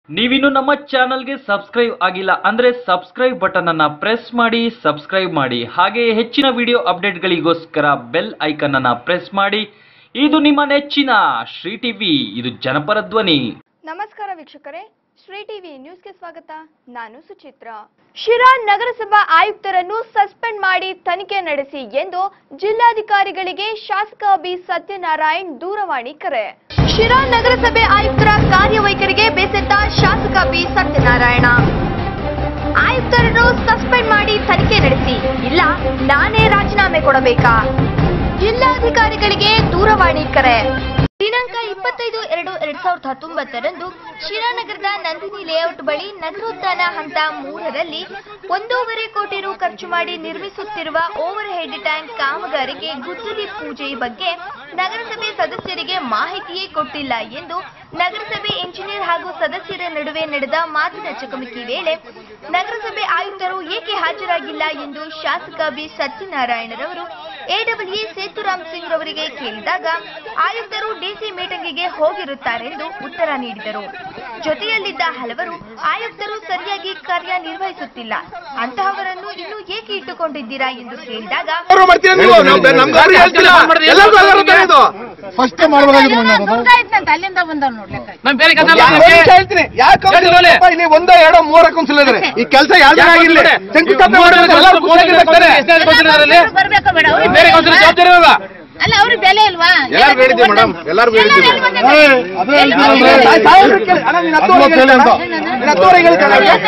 ನೀವಿನ್ನು ನಮ್ಮ ಚಾನಲ್ಗೆ ಸಬ್ಸ್ಕ್ರೈಬ್ ಆಗಿಲ್ಲ ಅಂದ್ರೆ ಸಬ್ಸ್ಕ್ರೈಬ್ ಬಟನ್ ಅನ್ನ ಪ್ರೆಸ್ ಮಾಡಿ ಸಬ್ಸ್ಕ್ರೈಬ್ ಮಾಡಿ ಹಾಗೆ ಹೆಚ್ಚಿನ ವಿಡಿಯೋ ಅಪ್ಡೇಟ್ಗಳಿಗೋಸ್ಕರ ಬೆಲ್ ಐಕನ್ ಅನ್ನ ಪ್ರೆಸ್ ಮಾಡಿ ಇದು ನಿಮ್ಮ ನೆಚ್ಚಿನ ಶ್ರೀ ಟಿವಿ ಇದು ಜನಪರ ಧ್ವನಿ ನಮಸ್ಕಾರ ವೀಕ್ಷಕರೇ ಶ್ರೀ ಟಿವಿ ನ್ಯೂಸ್ಗೆ ಸ್ವಾಗತ ನಾನು ಸುಚಿತ್ರ ಶಿರಾ ನಗರಸಭಾ ಆಯುಕ್ತರನ್ನು ಸಸ್ಪೆಂಡ್ ಮಾಡಿ ತನಿಖೆ ನಡೆಸಿ ಎಂದು ಜಿಲ್ಲಾಧಿಕಾರಿಗಳಿಗೆ ಶಾಸಕ ಬಿ ಸತ್ಯನಾರಾಯಣ್ ದೂರವಾಣಿ ಕರೆ ಶಿರಾ ನಗರಸಭೆ ಆಯುಕ್ತರ ಕಾರ್ಯವೈಖರಿಗೆ ಬೇಸತ್ತ ಶಾಸಕ ಬಿ ಸತ್ಯನಾರಾಯಣ ಆಯುಕ್ತರನ್ನು ಸಸ್ಪೆಂಡ್ ಮಾಡಿ ತನಿಖೆ ನಡೆಸಿ ಇಲ್ಲ ನಾನೇ ರಾಜೀನಾಮೆ ಕೊಡಬೇಕಾ ಜಿಲ್ಲಾಧಿಕಾರಿಗಳಿಗೆ ದೂರವಾಣಿ ಕರೆ ದಿನಾಂಕ ಇಪ್ಪತ್ತೈದು ಎರಡು ಎರಡ್ ಸಾವಿರದ ಹತ್ತೊಂಬತ್ತರಂದು ಶಿರಾನಗರದ ನಂದಿನಿ ಲೇಔಟ್ ಬಳಿ ನಗರೋತ್ಥಾನ ಹಂತ ಮೂರರಲ್ಲಿ ಒಂದೂವರೆ ಕೋಟಿ ರು ಖರ್ಚು ಮಾಡಿ ನಿರ್ಮಿಸುತ್ತಿರುವ ಓವರ್ ಹೆಡ್ ಟ್ಯಾಂಕ್ ಕಾಮಗಾರಿಗೆ ಗುದ್ದಲಿ ಪೂಜೆ ಬಗ್ಗೆ ನಗರಸಭೆ ಸದಸ್ಯರಿಗೆ ಮಾಹಿತಿಯೇ ಕೊಟ್ಟಿಲ್ಲ ಎಂದು ನಗರಸಭೆ ಇಂಜಿನಿಯರ್ ಹಾಗೂ ಸದಸ್ಯರ ನಡುವೆ ನಡೆದ ಮಾತಿನ ಚಕಮಕಿ ವೇಳೆ ನಗರಸಭೆ ಆಯುಕ್ತರು ಏಕೆ ಹಾಜರಾಗಿಲ್ಲ ಎಂದು ಶಾಸಕ ಬಿ ಸತ್ಯನಾರಾಯಣರವರು ಎಡಬ್ಲ್ಯೂ ಸೇತುರಾಮ್ ಸಿಂಗ್ ರವರಿಗೆ ಕೇಳಿದಾಗ ಆಯುಕ್ತರು ಡಿಸಿ ಮೀಟಿಂಗಿಗೆ ಹೋಗಿರುತ್ತಾರೆಂದು ಉತ್ತರ ನೀಡಿದರು ಜೊತೆಯಲ್ಲಿದ್ದ ಹಲವರು ಆಯುಕ್ತರು ಸರಿಯಾಗಿ ಕಾರ್ಯನಿರ್ವಹಿಸುತ್ತಿಲ್ಲ ಅಂತಹವರನ್ನು ಇನ್ನೂ ಏಕೆ ಇಟ್ಟುಕೊಂಡಿದ್ದೀರಾ ಎಂದು ಕೇಳಿದಾಗ ಅವ್ರು ಮಾಡ್ತೀರಾ ನೀವು ನಮ್- ನಮ್ಗೆ ಅವ್ರು ಹೇಳ್ತಿಲ್ಲ ಎಲ್ಲರಿಗೂ ಅದೇ ಇದು ಫಸ್ಟ್ ಮಾಡಬೇಕಾಗಿತ್ತು ಮೊನ್ನೆ ಅದು. ಮುಗ್ದಾಯ್ತಂತ ಅಲ್ಲಿಂದ ಬಂದವ್ ನೋಡ್ಲಿಕ್ಕೆ ನಮ್ ಬೇರೆ ಕೆಲಸ ಯಾ- ಒಂದ್ ನಿಮಿಷ ಹೇಳ್ತೀನಿ ಯಾಕೆ ಅವ್ರು ಹೇಳಿ, ಹೇಳಿ. ಅಪ್ಪ, ಇಲ್ಲಿ ಒಂದೋ ಎರಡೋ ಮೂರ ಕೌನ್ಸಿಲ್ ಇದಾರೆ ಈ ಕೆಲಸ ಯಾರು ಜನ ಆಗಿರ್ಲಿ ಶಂಕುಸ್ಥಾಪನೆ ಮಾಡ್ಬೇಕು, ಎಲ್ಲರೂ ಖುಷಿಯಾಗಿರ್ಬೇಕಾರೆ. ಬರ್ಬೇಕು ಬೇಡ ಅವ್ರಿಗೆ ಬೇರೆ ಕೌನ್ಸಿಲ್ ಜವಾಬ್ದಾರಿ ಇಲ್ವಾ? ಅಲ್ಲ ಅವ್ರಿಗೆ ಬೆಲೆ ಇಲ್ವಾ ಎಲ್ಲಾರ್ಗೂ ಹೇಳಿದ್ದೀವಿ ಮೇಡಮ್ ಎಲ್ಲಾರ್ಗೂ ಹೇಳಿದ್ದೀವಿ ಏ, ಅದೇ ಹೇಳ್ತೀನಲ್ರಿ. ಸಾಯ್- ಸಾಯ್ಬ್ರಿಗೆ ಕೇಳಿ. ಅಣ್ಣ, ನೀನ್ ಹತ್ತುವರೆಗೆ ಹತ್ತುವರೆಗೆ ಹೇಳ್ತಾರ? ಅಂತ. ನೀನ್ ಹತ್ತುವರೆಗೆ ಹೇಳ್ತಾರ?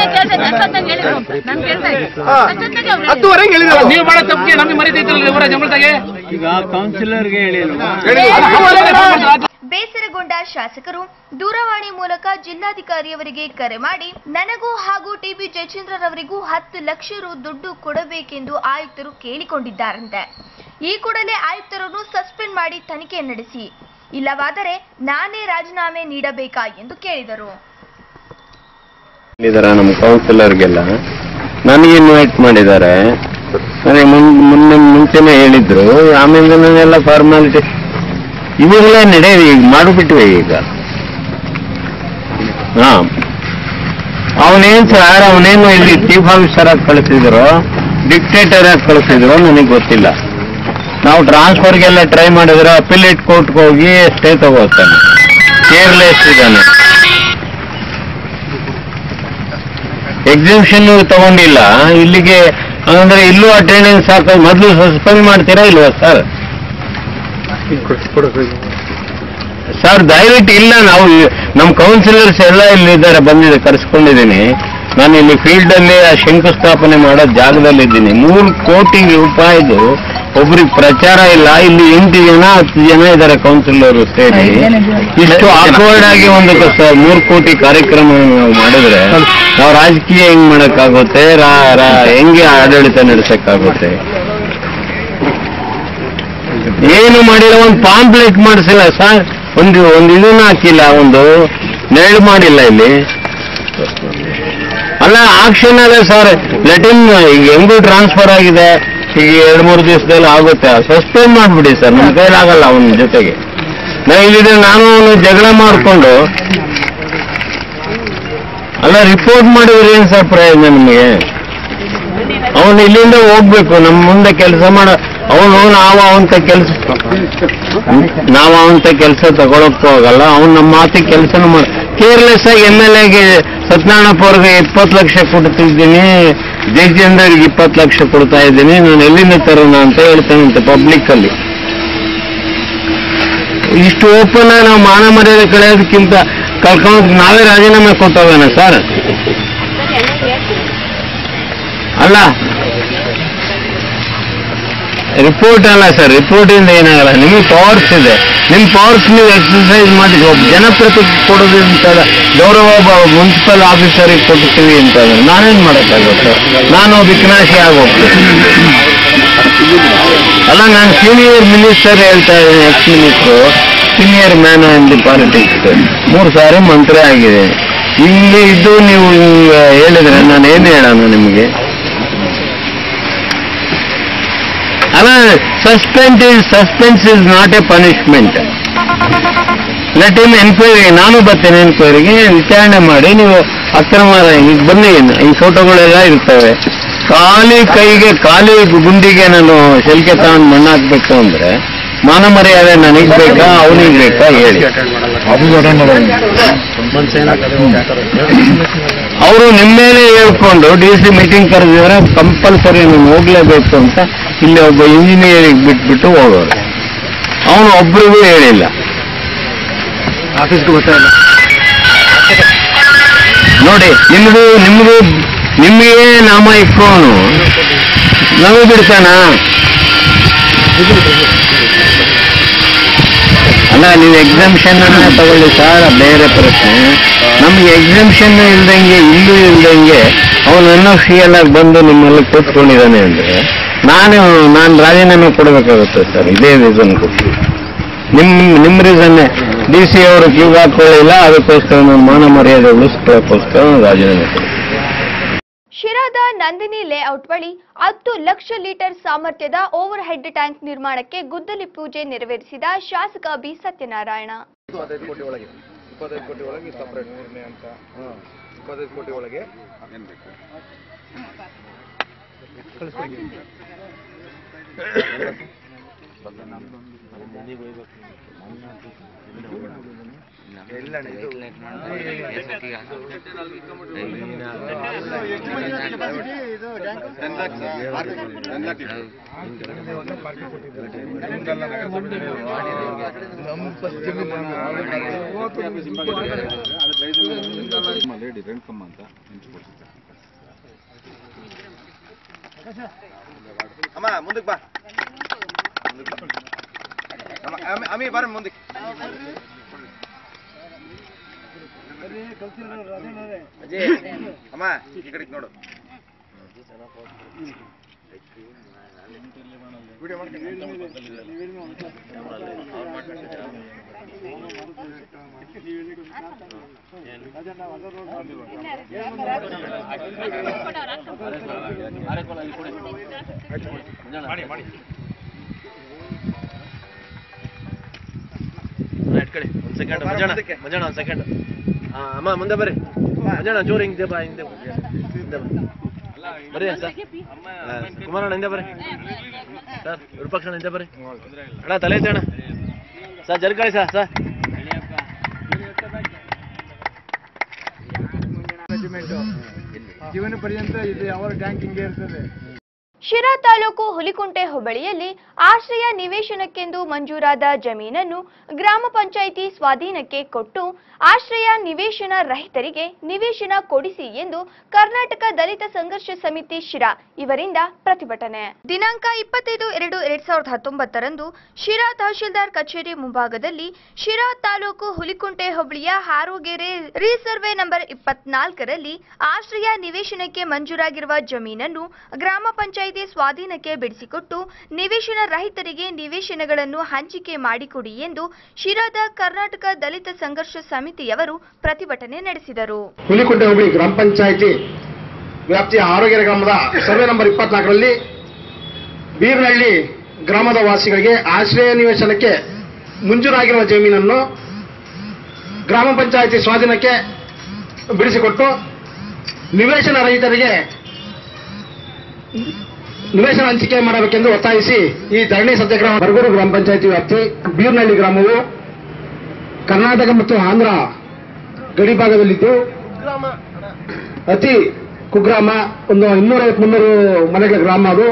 ಹಾ. ಹತ್ತುವರೆಗೆ ಹೇಳಿದ್ರು ನೀವು ಮಾಡೋ ತಪ್ಪಿಗೆ ನಮ್ಗೆ ಮರ್ಯಾದೆ ಐತಲ್ಲ ಊರ ಜಂಬಳದಾಗೆ ಈಗ ಕೌನ್ಸಿಲರ್ಗೆ ಹೇಳಿಲ್ವಾ ಹತ್ತುವರೆಗೆ ಬೇಸರಗೊಂಡ ಶಾಸಕರು ದೂರವಾಣಿ ಮೂಲಕ ಜಿಲ್ಲಾಧಿಕಾರಿಯವರಿಗೆ ಕರೆ ಮಾಡಿ ನನಗೂ ಹಾಗೂ ಟಿಬಿ ಜಯಚಂದ್ರರವರಿಗೂ ಹತ್ತು ಲಕ್ಷ ರು ದುಡ್ಡು ಕೊಡಬೇಕೆಂದು ಆಯುಕ್ತರು ಕೇಳಿಕೊಂಡಿದ್ದಾರಂತೆ ಈ ಕೂಡಲೇ ಆಯುಕ್ತರನ್ನು ಸಸ್ಪೆಂಡ್ ಮಾಡಿ ತನಿಖೆ ನಡೆಸಿ ಇಲ್ಲವಾದರೆ ನಾನೇ ರಾಜೀನಾಮೆ ನೀಡಬೇಕಾ ಎಂದು ಕೇಳಿದರು ಹೇಳಿದಾರ ನಮ್ಮ ಕೌನ್ಸಿಲರ್ಗೆಲ್ಲ ನನಗೆ ಇನ್ವೈಟ್ ಮಾಡಿದ್ದಾರೆ ನನಗೆ ಮುನ್- ಮುನ್ನೆ ಮುಂಚೆನೆ ಹೇಳಿದ್ರು ಆಮೇಲೆ ನಾನೆಲ್ಲ ಫಾರ್ಮಾಲಿಟಿ ಇವಾಗಲೇ ನಡೆಯಿರಿ ಈಗ ಮಾಡಿಬಿಟ್ವಿ ಈಗ ಹಾ ಅವನೇನ್ ಸರ್ ಅವನೇನು ಇಲ್ಲಿ ಚೀಫ್ ಆಫೀಸರ್ ಆಗಿ ಕಳಿಸಿದ್ರು ಡಿಕ್ಟೇಟರ್ ಆಗಿ ಕಳಿಸಿದ್ರು ನನಗೆ ಗೊತ್ತಿಲ್ಲ ನಾವು ಟ್ರಾನ್ಸ್ಫರ್ಗೆಲ್ಲ ಟ್ರೈ ಮಾಡಿದ್ರೆ ಅಪಿಲೇಟ್ ಕೋರ್ಟ್ಗೆ ಹೋಗಿ ಸ್ಟೇ ತಗೋತಾನೆ ಕೇರ್ಲೆಸ್ ಇದ್ದಾನೆ ಎಕ್ಸಿಬಿಷನ್ ತಗೊಂಡಿಲ್ಲ ಇಲ್ಲಿಗೆ ಅಂದ್ರೆ ಇಲ್ಲೂ ಅಟೆಂಡೆನ್ಸ್ ಹಾಕ ಮೊದಲು ಸಸ್ಪೆಂಡ್ ಮಾಡ್ತೀರಾ ಇಲ್ವಾ ಸರ್ ಸರ್ ದಯವಿಟ್ಟು ಇಲ್ಲ ನಾವು ಇ- ನಮ್ಮ ಕೌನ್ಸಿಲರ್ಸ್ ಎಲ್ಲ ಇಲ್ಲಿದ್ದಾರೆ ಬಂದಿದೆ ಕರೆಸ್ಕೊಂಡಿದ್ದೀನಿ ನಾನು ಇಲ್ಲಿ ಫೀಲ್ಡ್ ಅಲ್ಲಿ ಆ ಶಂಕುಸ್ಥಾಪನೆ ಮಾಡೋ ಜಾಗದಲ್ಲಿ ಇದ್ದೀನಿ ಮೂರು ಕೋಟಿ ರೂಪಾಯಿದು ಒಬ್ರಿಗೆ ಪ್ರಚಾರ ಇಲ್ಲ ಇಲ್ಲಿ ಎಂಟು ಜನ ಹತ್ತು ಜನ ಇದ್ದಾರೆ ಕೌನ್ಸಿಲರ್ ಸೇರಿ ಇಷ್ಟು ಆಕ್ವರ್ಡ್ ಆಗಿ ಒಂದು ಕ- ಮೂರು ಕೋಟಿ ಕಾರ್ಯಕ್ರಮ ನಾವು ಮಾಡಿದ್ರೆ ನಾವು ರಾಜಕೀಯ ಹೆಂಗ್ ಮಾಡಕ್ಕಾಗುತ್ತೆ ರಾ- ರಾ- ಹೆಂಗೆ ಆಡಳಿತ ನಡೆಸಕ್ಕಾಗುತ್ತೆ ಏನು ಮಾಡಿಲ್ಲ ಒಂದು ಪಾಂಪ್ಲೆಟ್ ಮಾಡಿಸಿಲ್ಲ ಸರ್ ಒಂದು ಒಂದು ಇದನ್ನ ಹಾಕಿಲ್ಲ ಒಂದು ನೆರಳು ಮಾಡಿಲ್ಲ ಇಲ್ಲಿ ಅಲ್ಲ ಆಕ್ಷನ್ ಅಲ್ಲ ಸರ್ ಲೆಟಿನ್ ಈಗ ಹೆಂಗೂ ಟ್ರಾನ್ಸ್ಫರ್ ಆಗಿದೆ ಈಗ ಎರಡು ಮೂರು ದಿವಸದಲ್ಲಿ ಆಗುತ್ತೆ ಸಸ್ಪೆಂಡ್ ಮಾಡ್ಬಿಡಿ ಸರ್ ನಮ್ಮ ಕೈಲಾಗಲ್ಲ ಅವನ ಜೊತೆಗೆ ನಾ ಇಲ್ಲಿದ್ರೆ ನಾನು ಅವನು ಜಗಳ ಮಾಡಿಕೊಂಡು ಅಲ್ಲ ರಿಪೋರ್ಟ್ ಮಾಡಿದ್ರೆ ಏನ್ ಸರ್ ಪ್ರಯೋಜನ ನಿಮಗೆ ಅವನು ಇಲ್ಲಿಂದ ಹೋಗ್ಬೇಕು ನಮ್ಮ ಮುಂದೆ ಕೆಲಸ ಮಾಡ ಅವನು ನಾವು ಅವಂತ ಕೆಲಸ ನಾವು ಅವಂತ ಕೆಲಸ ತಗೊಳಕ್ ಹೋಗಲ್ಲ ಅವ್ನು ನಮ್ಮ ಮಾತಿಗೆ ಕೆಲಸನೂ ಮಾಡ ಕೇರ್ಲೆಸ್ ಆಗಿ ಎಮ್ ಎಲ್ ಎಗೆ ಸತ್ಯನಾರಾಯಣಪ್ಪ ಅವ್ರಿಗೆ ಇಪ್ಪತ್ತು ಲಕ್ಷ ಕೊಡ್ತಿದ್ದೀನಿ ಜಯಚಂದ್ರಿಗೆ ಇಪ್ಪತ್ತು ಲಕ್ಷ ಕೊಡ್ತಾ ಇದ್ದೀನಿ ನಾನು ಎಲ್ಲಿಂದ ತರೋಣ ಅಂತ ಹೇಳ್ತಾನಂತೆ ಪಬ್ಲಿಕ್ ಅಲ್ಲಿ ಇಷ್ಟು ಓಪನ್ ಆಗಿ ನಾವು ಮಾನ ಮರ್ಯಾದೆ ಕಳೆಯೋದಕ್ಕಿಂತ ಕಳ್ಕೊಂಡು ನಾವೇ ರಾಜೀನಾಮೆ ಕೊಟ್ಟೋಗೋಣ ಸರ್ ಅಲ್ಲ ರಿಪೋರ್ಟ್ ಅಲ್ಲ ಸರ್ ರಿಪೋರ್ಟ್ ಇಂದ ಏನಾಗಲ್ಲ ನಿಮಗೆ ಪವರ್ಸ್ ಇದೆ ನಿಮ್ ಪವರ್ಸ್ ನೀವು ಎಕ್ಸರ್ಸೈಸ್ ಮಾಡಿ ಒಬ್ಬ ಜನಪ್ರತಿನಿಧಿ ಕೊಡೋದ್ರಿಂದ ಗೌರವ ಒಬ್ಬ ಮುನ್ಸಿಪಲ್ ಆಫೀಸರಿಗೆ ಕೊಡ್ತೀವಿ ಅಂತ ನಾನೇನ್ ಮಾಡಕ್ಕಾಗುತ್ತೆ ನಾನು ವಿಕನಾಶಿ ಆಗೋಗ್ತೀನಿ ಅಲ್ಲ ನಾನು ಸೀನಿಯರ್ ಮಿನಿಸ್ಟರ್ ಹೇಳ್ತಾ ಇದ್ದೀನಿ ex minister senior man in the politics ಮೂರು ಸಾರಿ ಮಂತ್ರಿ ಆಗಿದೆ ಇಲ್ಲಿ ಇದ್ದು ನೀವು ಹಿಂಗ ಹೇಳಿದ್ರೆ ನಾನು ಏನು ಹೇಳೋಣ ನಿಮಗೆ ಅಲ್ಲ suspend is suspense is not a punishment let in enquiry ನಾನು ಬರ್ತೇನೆ ಎನ್ಕ್ವೈರಿಗೆ ವಿಚಾರಣೆ ಮಾಡಿ ನೀವು ಅಕ್ರಮ ಈಗ ಬನ್ನಿ ಈ ಫೋಟೋಗಳೆಲ್ಲ ಇರ್ತವೆ ಖಾಲಿ ಕೈಗೆ ಖಾಲಿ ಗುಂಡಿಗೆ ನಾನು ಶೆಲ್ಕೆ ತಗೊಂಡು ಮಣ್ಣು ಹಾಕ್ಬೇಕು ಅಂದ್ರೆ ಮಾನ ಮರ್ಯಾದೆ ನನಗ್ ಬೇಕಾ ಅವನಿಗೆ ಬೇಕಾ ಹೇಳಿ ಅದು ಅಟೆಂಡ್ ಮಾಡೋದು ಅವರು ನಿಮ್ಮ ಮೇಲೆ ಹೇಳ್ಕೊಂಡು ಡಿ ಸಿ ಮೀಟಿಂಗ್ ಕರೆದಿದ್ರೆ ಕಂಪಲ್ಸರಿ ನೀವು ಹೋಗ್ಲೇಬೇಕು ಅಂತ ಇಲ್ಲಿ ಒಬ್ಬ ಇಂಜಿನಿಯರಿಂಗ್ ಬಿಟ್ಬಿಟ್ಟು ಹೋಗೋರು ಅವನು ಒಬ್ರಿಗೂ ಹೇಳಿಲ್ಲ ಆಫೀಸ್ಗೆ ಗೊತ್ತಾಯಿಲ್ಲ ನೋಡಿ ನಿಮ್ಗೂ ನಿಮ್ಗೂ ನಿಮಗೆ ನಾಮ ಇಕ್ಕೋನು ನಮಗೆ ಬಿಡ್ತಾನ ಅಲ್ಲ ನೀವು ಎಕ್ಸಾಮ್ಷನ್ ಅನ್ನ ತಗೊಳ್ಳಿ ಸರ್ ಬೇರೆ ಪ್ರಶ್ನೆ ನಮ್ಗೆ ಎಕ್ಸಾಮ್ಷನ್ ಇಲ್ದಂಗೆ ಇಲ್ಲೂ ಇಲ್ದಂಗೆ ಅವನು ಅನ್ಅಫಿಷಿಯಲ್ ಆಗಿ ಬಂದು ನಿಮ್ಮಲ್ಲಿ ಕೂತ್ಕೊಂಡಿದ್ದಾನೆ ಅಂದ್ರೆ ನಾನು ನಾನು ರಾಜೀನಾಮೆ ಕೊಡಬೇಕಾಗುತ್ತೆ ಸರ್ ಇದೇ ರೀಸನ್ ಕೊಟ್ಟು ನಿಮ್ ನಿಮ್ ರೀಸನ್ನೇ ಡಿ ಸಿ ಅವರು ಕ್ಯೂ ಹಾಕೊಳ್ಳಿಲ್ಲ ಅದಕ್ಕೋಸ್ಕರ ನಾನು ಮಾನ ಮರ್ಯಾದೆ ಉಳಿಸ್ಕೊಳ್ಳೋಕ್ಕೋಸ್ಕರ ನಾನು ರಾಜೀನಾಮೆ ಕೊಡ್ತೀನಿ ಶಿರಾದ ನಂದಿನಿ ಲೇಔಟ್ ಬಳಿ ಹತ್ತು ಲಕ್ಷ ಲೀಟರ್ ಸಾಮರ್ಥ್ಯದ ಓವರ್ ಹೆಡ್ ಟ್ಯಾಂಕ್ ನಿರ್ಮಾಣಕ್ಕೆ ಗುದ್ದಲಿ ಪೂಜೆ ನೆರವೇರಿಸಿದ ಶಾಸಕ ಬಿ ಸತ್ಯನಾರಾಯಣ ಇಪ್ಪತ್ತೈದು ಕೋಟಿ ಒಳಗೆ ಇಪ್ಪತ್ತೈದು ಕೋಟಿ ಒಳಗೆ ಸಪ್ರೇಟ್ ಮೂರನೇ ಅಂತ ಹಾಂ ಇಪ್ಪತ್ತೈದು ಕೋಟಿ ಒಳಗೆ ಏನು ಬೇಕು ಎಲ್ಲಣ್ಣ ಇದು ಅಮ್ಮ ಮುಂದಕ್ಕೆ ಬಾ ಮುಂದಕ್ಕೆ ಬಾ. ಅಮ್ಮ, ಅಮ್ಮಿ- ಅಮ್ಮಿ ಬರ್ರಿ ಮುಂದಕ್ಕೆ ಅಜಯ್ ಅಮ್ಮ ಈ ಕಡೆಗೆ ನೋಡು ವಿಡಿಯೋ ಇಟ್ಕೊಳ್ಳಿ ಒಂದ್ ಸೆಕೆಂಡ್ ಮಂಜಣ್ಣ ಮಂಜಣ್ಣ ಒಂದ್ ಸೆಕೆಂಡ್ ಅಮ್ಮ ಮುಂದೆ ಬರ್ರಿ ಮಂಜಣ್ಣ ಜೋರು ಹಿಂದೆ ಬಾ ಹಿಂದೆ ಬಾ. ಹಿಂದೆ ಬಾ ಬರ್ರಿ ಸರ್ ಕುಮಾರಣ್ಣ ಹಿಂದೆ ಬರ್ರಿ ಸರ್ ವಿರೂಪಾಕ್ಷಣ ಹಿಂದೆ ಬರ್ರಿ ಅಣ್ಣ ತಲೆ ಎತ್ತಿ ಅಣ್ಣ ಸರ್ ಜರ್ಕಳಿ ಸರ್ ಸರ್ ಜೀವನ ಪರ್ಯಂತ ಇದು ಯಾವ ಟ್ಯಾಂಕ್ ಹಿಂಗೆ ಇರ್ತದೆ ಶಿರಾ ತಾಲೂಕು ಹುಲಿಕುಂಟೆ ಹೋಬಳಿಯಲ್ಲಿ ಆಶ್ರಯ ನಿವೇಶನಕ್ಕೆಂದು ಮಂಜೂರಾದ ಜಮೀನನ್ನು ಗ್ರಾಮ ಪಂಚಾಯಿತಿ ಸ್ವಾಧೀನಕ್ಕೆ ಕೊಟ್ಟು ಆಶ್ರಯ ನಿವೇಶನ ರಹಿತರಿಗೆ ನಿವೇಶನ ಕೊಡಿಸಿ ಎಂದು ಕರ್ನಾಟಕ ದಲಿತ ಸಂಘರ್ಷ ಸಮಿತಿ ಶಿರಾ ಇವರಿಂದ ಪ್ರತಿಭಟನೆ ದಿನಾಂಕ ಇಪ್ಪತ್ತೈದು ಎರಡು ಎರಡ್ ಸಾವಿರದ ಹತ್ತೊಂಬತ್ತರಂದು ಶಿರಾ ತಹಶೀಲ್ದಾರ್ ಕಚೇರಿ ಮುಂಭಾಗದಲ್ಲಿ ಶಿರಾ ತಾಲೂಕು ಹುಲಿಕುಂಟೆ ಹೋಬಳಿಯ ಹಾರೋಗೆರೆ ರೀಸರ್ವೆ ನಂಬರ್ ಇಪ್ಪತ್ನಾಲ್ಕರಲ್ಲಿ ಆಶ್ರಯ ನಿವೇಶನಕ್ಕೆ ಮಂಜೂರಾಗಿರುವ ಜಮೀನನ್ನು ಗ್ರಾಮ ಪಂಚಾಯಿತಿ ಸ್ವಾಧೀನಕ್ಕೆ ಬಿಡಿಸಿಕೊಟ್ಟು ನಿವೇಶನ ರಹಿತರಿಗೆ ನಿವೇಶನಗಳನ್ನು ಹಂಚಿಕೆ ಮಾಡಿಕೊಡಿ ಎಂದು ಶಿರಾದ ಕರ್ನಾಟಕ ದಲಿತ ಸಂಘರ್ಷ ಸಮಿತಿಯವರು ಪ್ರತಿಭಟನೆ ನಡೆಸಿದರು ಹುಲಿಕುಂಟೆ ಹೋಬಳಿ ಗ್ರಾಮ ಪಂಚಾಯಿತಿ ವ್ಯಾಪ್ತಿಯ ಆರೋಗ್ಯ ಗ್ರಾಮದ ಸರ್ವೆ ನಂಬರ್ ಇಪ್ಪತ್ನಾಲ್ಕರಲ್ಲಿ ಬೀರ್ನಹಳ್ಳಿ ಗ್ರಾಮದ ವಾಸಿಗಳಿಗೆ ಆಶ್ರಯ ನಿವೇಶನಕ್ಕೆ ಮಂಜೂರಾಗಿರುವ ಜಮೀನನ್ನು ಗ್ರಾಮ ಪಂಚಾಯಿತಿ ಸ್ವಾಧೀನಕ್ಕೆ ಬಿಡಿಸಿಕೊಟ್ಟು ನಿವೇಶನ ರಹಿತರಿಗೆ ನಿವೇಶನ ಹಂಚಿಕೆ ಮಾಡಬೇಕೆಂದು ಒತ್ತಾಯಿಸಿ ಈ ಧರಣಿ ಸತ್ಯಾಗ್ರಹ ಬರಗೂರು ಗ್ರಾಮ ಪಂಚಾಯಿತಿ ವ್ಯಾಪ್ತಿ ಬೀರ್ನಹಳ್ಳಿ ಗ್ರಾಮವು ಕರ್ನಾಟಕ ಮತ್ತು ಆಂಧ್ರ ಗಡಿ ಭಾಗದಲ್ಲಿದ್ದು ಅತಿ ಕುಗ್ರಾಮ ಒಂದು ಇನ್ನೂರೈವತ್ತು ಮುನ್ನೂರು ಮನೆಗಳ ಗ್ರಾಮ ಅದು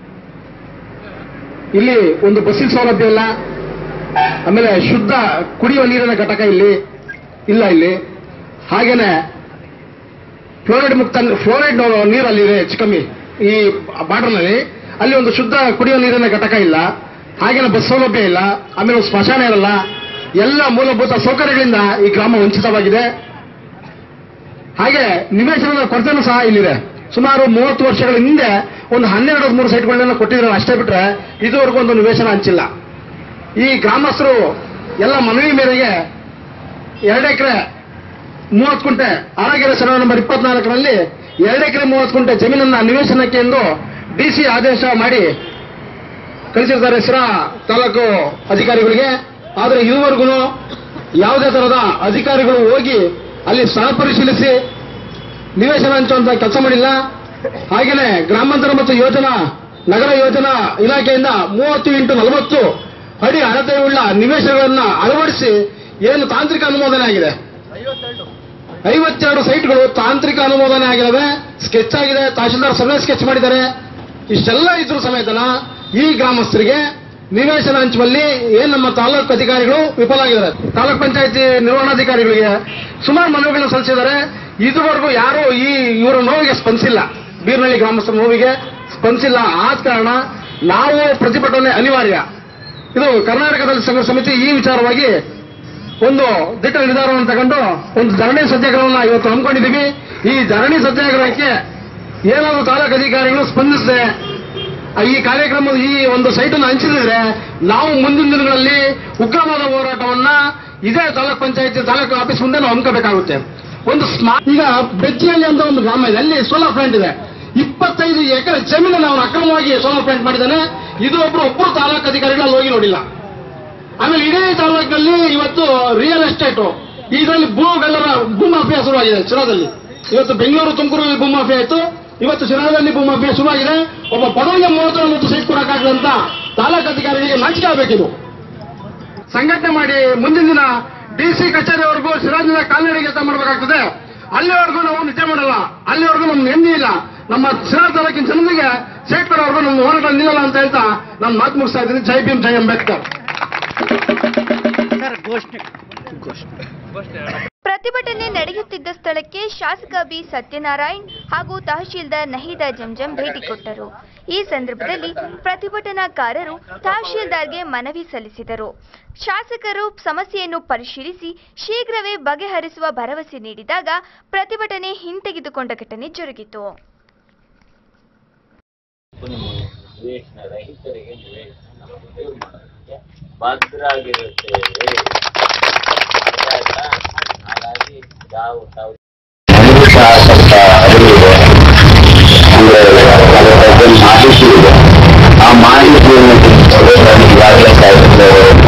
ಇಲ್ಲಿ ಒಂದು ಬಸ್ಸಿನ ಸೌಲಭ್ಯ ಇಲ್ಲ ಆಮೇಲೆ ಶುದ್ಧ ಕುಡಿಯುವ ನೀರಿನ ಘಟಕ ಇಲ್ಲಿ ಇಲ್ಲ ಇಲ್ಲಿ ಹಾಗೇನೆ ಫ್ಲೋರೈಡ್ ಮುಕ್ತ ಫ್ಲೋರೈಡ್ ನೀರು ಅಲ್ಲಿದೆ ಚಿಕ್ಕಮ್ಮಿ ಈ ಬಾರ್ಡರ್ನಲ್ಲಿ ಅಲ್ಲಿ ಒಂದು ಶುದ್ಧ ಕುಡಿಯುವ ನೀರಿನ ಘಟಕ ಇಲ್ಲ ಹಾಗೇನೆ ಬಸ್ ಸೌಲಭ್ಯ ಇಲ್ಲ ಆಮೇಲೆ ಒಂದು ಸ್ಮಶಾನ ಇರಲ್ಲ ಎಲ್ಲ ಮೂಲಭೂತ ಸೌಕರ್ಯಗಳಿಂದ ಈ ಗ್ರಾಮ ವಂಚಿತವಾಗಿದೆ ಹಾಗೆ ನಿವೇಶನದ ಕೊರತೆನೂ ಸಹ ಇಲ್ಲಿದೆ ಸುಮಾರು ಮೂವತ್ತು ವರ್ಷಗಳ ಹಿಂದೆ ಒಂದು ಹನ್ನೆರಡು ಮೂರು ಸೈಟ್ಗಳನ್ನ ಕೊಟ್ಟಿದ್ದಾರೆ ಅಷ್ಟೇ ಬಿಟ್ರೆ ಇದುವರೆಗೂ ಒಂದು ನಿವೇಶನ ಹಂಚಿಲ್ಲ ಈ ಗ್ರಾಮಸ್ಥರು ಎಲ್ಲ ಮನವಿ ಮೇರೆಗೆ ಎರಡು ಎಕರೆ ಮೂವತ್ತು ಕುಂಟೆ ಆರೋಗ್ಯ ಸರ್ವೆ ನಂಬರ್ ಇಪ್ಪತ್ನಾಲ್ಕರಲ್ಲಿ ಎರಡು ಎಕರೆ ಮೂವತ್ತು ಕುಂಟೆ ಜಮೀನನ್ನ ನಿವೇಶನಕ್ಕೆ ಎಂದು ಡಿಸಿ ಆದೇಶ ಮಾಡಿ ಕಳಿಸಿರ್ತಾರೆ ಸಿರಾ ತಾಲೂಕು ಅಧಿಕಾರಿಗಳಿಗೆ ಆದರೆ ಇದುವರೆಗೂ ಯಾವುದೇ ತರಹದ ಅಧಿಕಾರಿಗಳು ಹೋಗಿ ಅಲ್ಲಿ ಸ್ಥಳ ಪರಿಶೀಲಿಸಿ ನಿವೇಶನ ಹಂಚುವಂತ ಕೆಲಸ ಮಾಡಿಲ್ಲ ಹಾಗೆಯೇ ಗ್ರಾಮಾಂತರ ಮತ್ತು ಯೋಜನಾ ನಗರ ಯೋಜನಾ ಇಲಾಖೆಯಿಂದ ಮೂವತ್ತು ಇಂಟು ನಲವತ್ತು ಅಡಿ ಅಳತೆಯುಳ್ಳ ನಿವೇಶನಗಳನ್ನ ಅಳವಡಿಸಿ ಏನು ತಾಂತ್ರಿಕ ಅನುಮೋದನೆ ಆಗಿದೆ ಐವತ್ತೆರಡು ಸೈಟ್ಗಳು ತಾಂತ್ರಿಕ ಅನುಮೋದನೆ ಆಗಿದ್ದಾವೆ ಸ್ಕೆಚ್ ಆಗಿದೆ ತಹಶೀಲ್ದಾರ್ ಸರ್ವೆ ಸ್ಕೆಚ್ ಮಾಡಿದ್ದಾರೆ ಇಷ್ಟೆಲ್ಲ ಇದ್ರು ಸಮೇತನ ಈ ಗ್ರಾಮಸ್ಥರಿಗೆ ನಿವೇಶನ ಹಂಚುವಲ್ಲಿ ಏನ್ ನಮ್ಮ ತಾಲೂಕು ಅಧಿಕಾರಿಗಳು ವಿಫಲಾಗಿದ್ದಾರೆ ತಾಲೂಕ್ ಪಂಚಾಯತಿ ನಿರ್ವಹಣಾಧಿಕಾರಿಗಳಿಗೆ ಸುಮಾರು ಮನವಿಗಳನ್ನು ಸಲ್ಲಿಸಿದ್ದಾರೆ ಇದುವರೆಗೂ ಯಾರು ಈ ಇವರ ನೋವಿಗೆ ಸ್ಪಂದಿಸಿಲ್ಲ ಬೀರ್ನಳ್ಳಿ ಗ್ರಾಮಸ್ಥರ ನೋವಿಗೆ ಸ್ಪಂದಿಸಿಲ್ಲ ಆದ ಕಾರಣ ನಾವು ಪ್ರತಿಭಟನೆ ಅನಿವಾರ್ಯ ಇದು ಕರ್ನಾಟಕದಲ್ಲಿ ಸಂಘ ಸಮಿತಿ ಈ ವಿಚಾರವಾಗಿ ಒಂದು ದಿಟ್ಟ ನಿರ್ಧಾರವನ್ನು ತಗೊಂಡು ಒಂದು ಧರಣಿ ಸತ್ಯಾಗ್ರಹವನ್ನು ಇವತ್ತು ಹಮ್ಮಿಕೊಂಡಿದ್ದೀವಿ ಈ ಧರಣಿ ಸತ್ಯಾಗ್ರಹಕ್ಕೆ ಏನಾದರೂ ತಾಲೂಕು ಅಧಿಕಾರಿಗಳು ಸ್ಪಂದಿಸದೆ ಈ ಕಾರ್ಯಕ್ರಮದ ಈ ಒಂದು ಸೈಟನ್ನು ಹಂಚಿದ್ರೆ ನಾವು ಮುಂದಿನ ದಿನಗಳಲ್ಲಿ ಉಗ್ರವಾದ ಹೋರಾಟವನ್ನ ಇದೇ ತಾಲೂಕ್ ಪಂಚಾಯತಿ ತಾಲೂಕು ಆಫೀಸ್ ಮುಂದೆ ನಾವು ಹಮ್ಮಿಕೋಬೇಕಾಗುತ್ತೆ ಒಂದು ಸ್ಮಾರ್ಟ್ ಈಗ ಬೆಜ್ಜಿಹಳ್ಳಿ ಅಂತ ಒಂದು ಗ್ರಾಮ ಇದೆ ಅಲ್ಲಿ ಸೋಲಾರ್ ಪ್ಲಾಂಟ್ ಇದೆ ಇಪ್ಪತ್ತೈದು ಎಕರೆ ಜಮೀನನ್ನು ಅವನು ಅಕ್ರಮವಾಗಿ ಸೋಲಾರ್ ಪ್ಲಾಂಟ್ ಮಾಡಿದ್ದಾನೆ ಇದು ಒಬ್ರು ಒಬ್ಬರು ತಾಲೂಕು ಅಧಿಕಾರಿಗಳು ಅಲ್ಲಿ ಹೋಗಿ ನೋಡಿಲ್ಲ ಆಮೇಲೆ ಇಡೀ ತಾಲೂಕಿನಲ್ಲಿ ಇವತ್ತು ರಿಯಲ್ ಎಸ್ಟೇಟ್ ಇದರಲ್ಲಿ ಭೂಗಳ್ಳರ ಭೂಮಾಫಿಯಾ ಶುರುವಾಗಿದೆ ಶಿರಾದಲ್ಲಿ ಇವತ್ತು ಬೆಂಗಳೂರು ತುಮಕೂರಲ್ಲಿ ಭೂಮಾಫಿಯಾ ಆಯಿತು ಇವತ್ತು ಶಿರಾದಲ್ಲಿ ಭೂಮಾಫಿಯಾ ಶುರುವಾಗಿದೆ ಒಬ್ಬ ಬಡವರಿಗೆ ಮೂವತ್ತು ನಲವತ್ತು ಸೈಟ್ ಕೊಡಕ್ಕಾಗದಂತ ತಾಲೂಕು ಅಧಿಕಾರಿಗಳಿಗೆ ನಾಚಿಕೆ ಆಗಬೇಕಿದು ಸಂಘಟನೆ ಮಾಡಿ ಮುಂದಿನ ದಿನ ಡಿ ಸಿ ಕಚೇರಿವರೆಗೂ ಶಿರಾಜಿನ ಕಾಲ್ನಡಿ ಕೆಲಸ ಮಾಡಬೇಕಾಗ್ತದೆ ಅಲ್ಲಿವರೆಗೂ ನಾವು ನಿದ್ದೆ ಮಾಡಲ್ಲ ಅಲ್ಲಿವರೆಗೂ ನಮ್ಗೆ ನೆಮ್ಮದಿ ಇಲ್ಲ ನಮ್ಮ ಶಿರಾ ತಾಲೂಕಿನ ಜನರಿಗೆ ಸೈಟ್ ಕೊಡೋವರೆಗೂ ನಮ್ಮ ಹೋರಾಟ ನಿಲ್ಲಲ್ಲ ಅಂತ ಹೇಳ್ತಾ ನಾನು ಮಾತು ಮುಗಿಸ್ತಾ ಇದ್ದೀನಿ ಜೈ ಭೀಮ್ ಜೈ ಅಂಬೇಡ್ಕರ್ ಪ್ರತಿಭಟನೆ ನಡೆಯುತ್ತಿದ್ದ ಸ್ಥಳಕ್ಕೆ ಶಾಸಕ ಬಿ ಸತ್ಯನಾರಾಯಣ್ ಹಾಗೂ ತಹಶೀಲ್ದಾರ್ ನಹೀದಾ ಜಂಜಂ ಭೇಟಿ ಕೊಟ್ಟರು ಈ ಸಂದರ್ಭದಲ್ಲಿ ಪ್ರತಿಭಟನಾಕಾರರು ತಹಶೀಲ್ದಾರ್ಗೆ ಮನವಿ ಸಲ್ಲಿಸಿದರು ಶಾಸಕರು ಸಮಸ್ಯೆಯನ್ನು ಪರಿಶೀಲಿಸಿ ಶೀಘ್ರವೇ ಬಗೆಹರಿಸುವ ಭರವಸೆ ನೀಡಿದಾಗ ಪ್ರತಿಭಟನೆ ಹಿಂತೆಗೆದುಕೊಂಡ ಘಟನೆ ಜರುಗಿತು ನಿವೇಶನ ರಹಿತರಿಗೆ ನಿವೇಶನ ಮಂಜೂರು ಮಾಡೋದಕ್ಕೆ ಭದ್ರಾಗಿರುತ್ತೇವೆ ಅರ್ಥ ಆಯ್ತಾ? ಹಾಗಾಗಿ ತಾವು ತಾವು ನಮಗೂ ಸಹ ಸ್ವಲ್ಪ ಅರಿವಿದೆ ಅಂದ್ರೆ ಅದರ ಬಗ್ಗೆ ಮಾಹಿತಿ ಇದೆ ಆ ಮಾಹಿತಿಯನ್ನು ತಿಳ್ಕೊಂಡು ನಾನು ಈಗಾಗಲೇ ಸಾಹಿತ್ಯ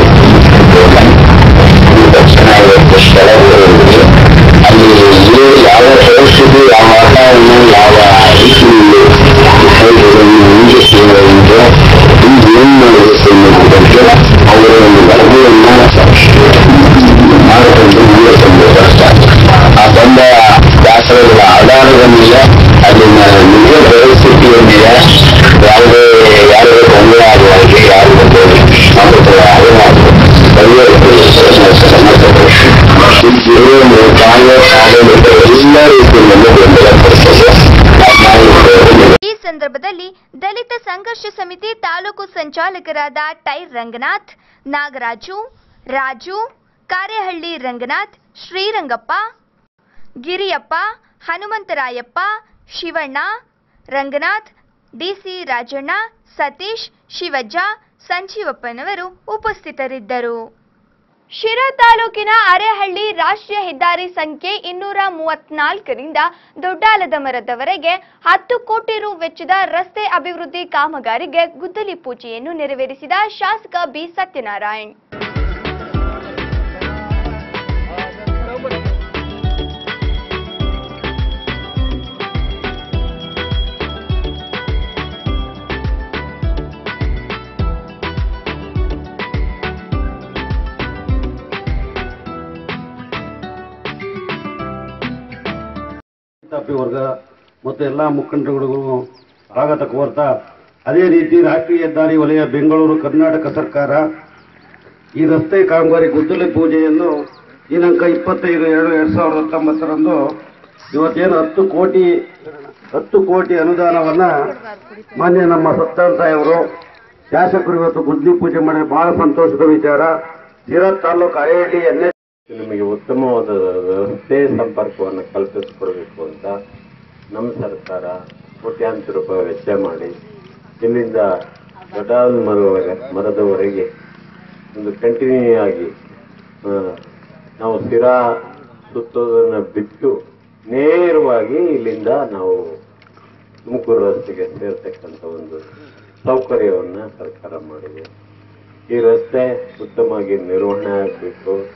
ತಕ್ಷಣ ಇವತ್ತು ಸ್ಥಳಕ್ಕೆ ಹೋಗಿ ಅಲ್ಲಿ ಇಲ್ಲಿ ಯಾವ ಪರಿಸ್ಥಿತಿ ಯಾವ ವಾತಾವರಣ ಯಾವ ರೀತಿಯಲ್ಲಿ ಮುಂದಿಸುವುದರಿಂದ ಹಿಂದೆ ಏನ್ ಮಾಡಬೇಕು ಅನ್ನೋದ್ರ ಬಗ್ಗೆ ಅವರ ಒಂದು ವರದಿಯನ್ನ ಮಾಡಿಕೊಂಡು ಮುಂದೆ ತಂದಿದ್ದಾರೆ ಆ ಬಂದ ದಾಖಲೆಗಳ ಆಧಾರದ ಮೇಲೆ ಅಲ್ಲಿನ ನಿಜ ಪರಿಸ್ಥಿತಿ ಏನಿದೆ ಯಾವುದೇ ಯಾವುದೇ ತೊಂದರೆ ಆಗುವ ಹಾಗೆ ಯಾವುದೇ ಸಮಸ್ಯೆ ಆಗಬಾರದು ಒಂದು ಕಾಂಗ್ರೆಸ್ ಆಡಳಿತ ಎಲ್ಲ ರೀತಿಯಿಂದಲೂ ಬೆಂಬಲ ಕೊಡ್ತದೆ ನಾವು ಈ ಸಂದರ್ಭದಲ್ಲಿ ದಲಿತ ಸಂಘರ್ಷ ಸಮಿತಿ ತಾಲೂಕು ಸಂಚಾಲಕರಾದ ಟೈರ್ ರಂಗನಾಥ್ ನಾಗರಾಜು ರಾಜು ಕಾರೆಹಳ್ಳಿ ರಂಗನಾಥ್ ಶ್ರೀರಂಗಪ್ಪ ಗಿರಿಯಪ್ಪ ಹನುಮಂತರಾಯಪ್ಪ ಶಿವಣ್ಣ ರಂಗನಾಥ್ ಡಿಸಿ ರಾಜಣ್ಣ ಸತೀಶ್ ಶಿವಜ್ಜ ಸಂಜೀವಪ್ಪನವರು ಉಪಸ್ಥಿತರಿದ್ದರು ಶಿರಾ ತಾಲೂಕಿನ ಅರೆಹಳ್ಳಿ ರಾಷ್ಟ್ರೀಯ ಹೆದ್ದಾರಿ ಸಂಖ್ಯೆ ಇನ್ನೂರ ಮೂವತ್ನಾಲ್ಕರಿಂದ ದೊಡ್ಡಾಲದ ಮರದವರೆಗೆ ಹತ್ತು ಕೋಟಿ ರು ವೆಚ್ಚದ ರಸ್ತೆ ಅಭಿವೃದ್ಧಿ ಕಾಮಗಾರಿಗೆ ಗುದ್ದಲಿ ಪೂಜೆಯನ್ನು ನೆರವೇರಿಸಿದ ಶಾಸಕ ಬಿ ಸತ್ಯನಾರಾಯಣ್ ರೈತಾಪಿ ವರ್ಗ ಮತ್ತು ಎಲ್ಲ ಮುಖಂಡರುಗಳಿಗೂ ಸ್ವಾಗತ ಕೋರ್ತಾ ಅದೇ ರೀತಿ ರಾಷ್ಟ್ರೀಯ ಹೆದ್ದಾರಿ ವಲಯ ಬೆಂಗಳೂರು ಕರ್ನಾಟಕ ಸರ್ಕಾರ ಈ ರಸ್ತೆ ಕಾಮಗಾರಿ ಗುದ್ದಲಿ ಪೂಜೆಯನ್ನು ದಿನಾಂಕ ಇಪ್ಪತ್ತೈದು ಎರಡು ಎರಡ್ ಸಾವಿರದ ಹತ್ತೊಂಬತ್ತರಂದು ಇವತ್ತೇನು ಹತ್ತು ಕೋಟಿ ಹತ್ತು ಕೋಟಿ ಅನುದಾನವನ್ನ ಮಾನ್ಯ ನಮ್ಮ ಸತ್ತಾನ್ ಸಾಹೇಬರು ಶಾಸಕರು ಇವತ್ತು ಗುದ್ದಲಿ ಪೂಜೆ ಮಾಡಿದ ಬಹಳ ಸಂತೋಷದ ವಿಚಾರ ಸಿರಾ ತಾಲೂಕು ಅರೆಹಳ್ಳಿ ಎನ್ ನಿಮಗೆ ಉತ್ತಮವಾದ ರಸ್ತೆ ಸಂಪರ್ಕವನ್ನು ಕಲ್ಪಿಸಿಕೊಡ್ಬೇಕು ಅಂತ ನಮ್ಮ ಸರ್ಕಾರ ಕೋಟ್ಯಾಂತರ ರೂಪಾಯಿ ವೆಚ್ಚ ಮಾಡಿ ಇಲ್ಲಿಂದ ದೊಡ್ಡಾದ ಮರವರೆಗೆ ಮರದವರೆಗೆ ಒಂದು ಕಂಟಿನ್ಯೂ ಆಗಿ ಆ, ನಾವು ಸ್ಥಿರಾ ಸುತ್ತೋದನ್ನು ಬಿಟ್ಟು ನೇರವಾಗಿ ಇಲ್ಲಿಂದ ನಾವು ತುಮಕೂರು ರಸ್ತೆಗೆ ಸೇರ್ತಕ್ಕಂಥ ಒಂದು ಸೌಕರ್ಯವನ್ನ ಸರ್ಕಾರ ಮಾಡಿದೆ ಈ ರಸ್ತೆ ಉತ್ತಮವಾಗಿ ನಿರ್ವಹಣೆ ಆಗಬೇಕು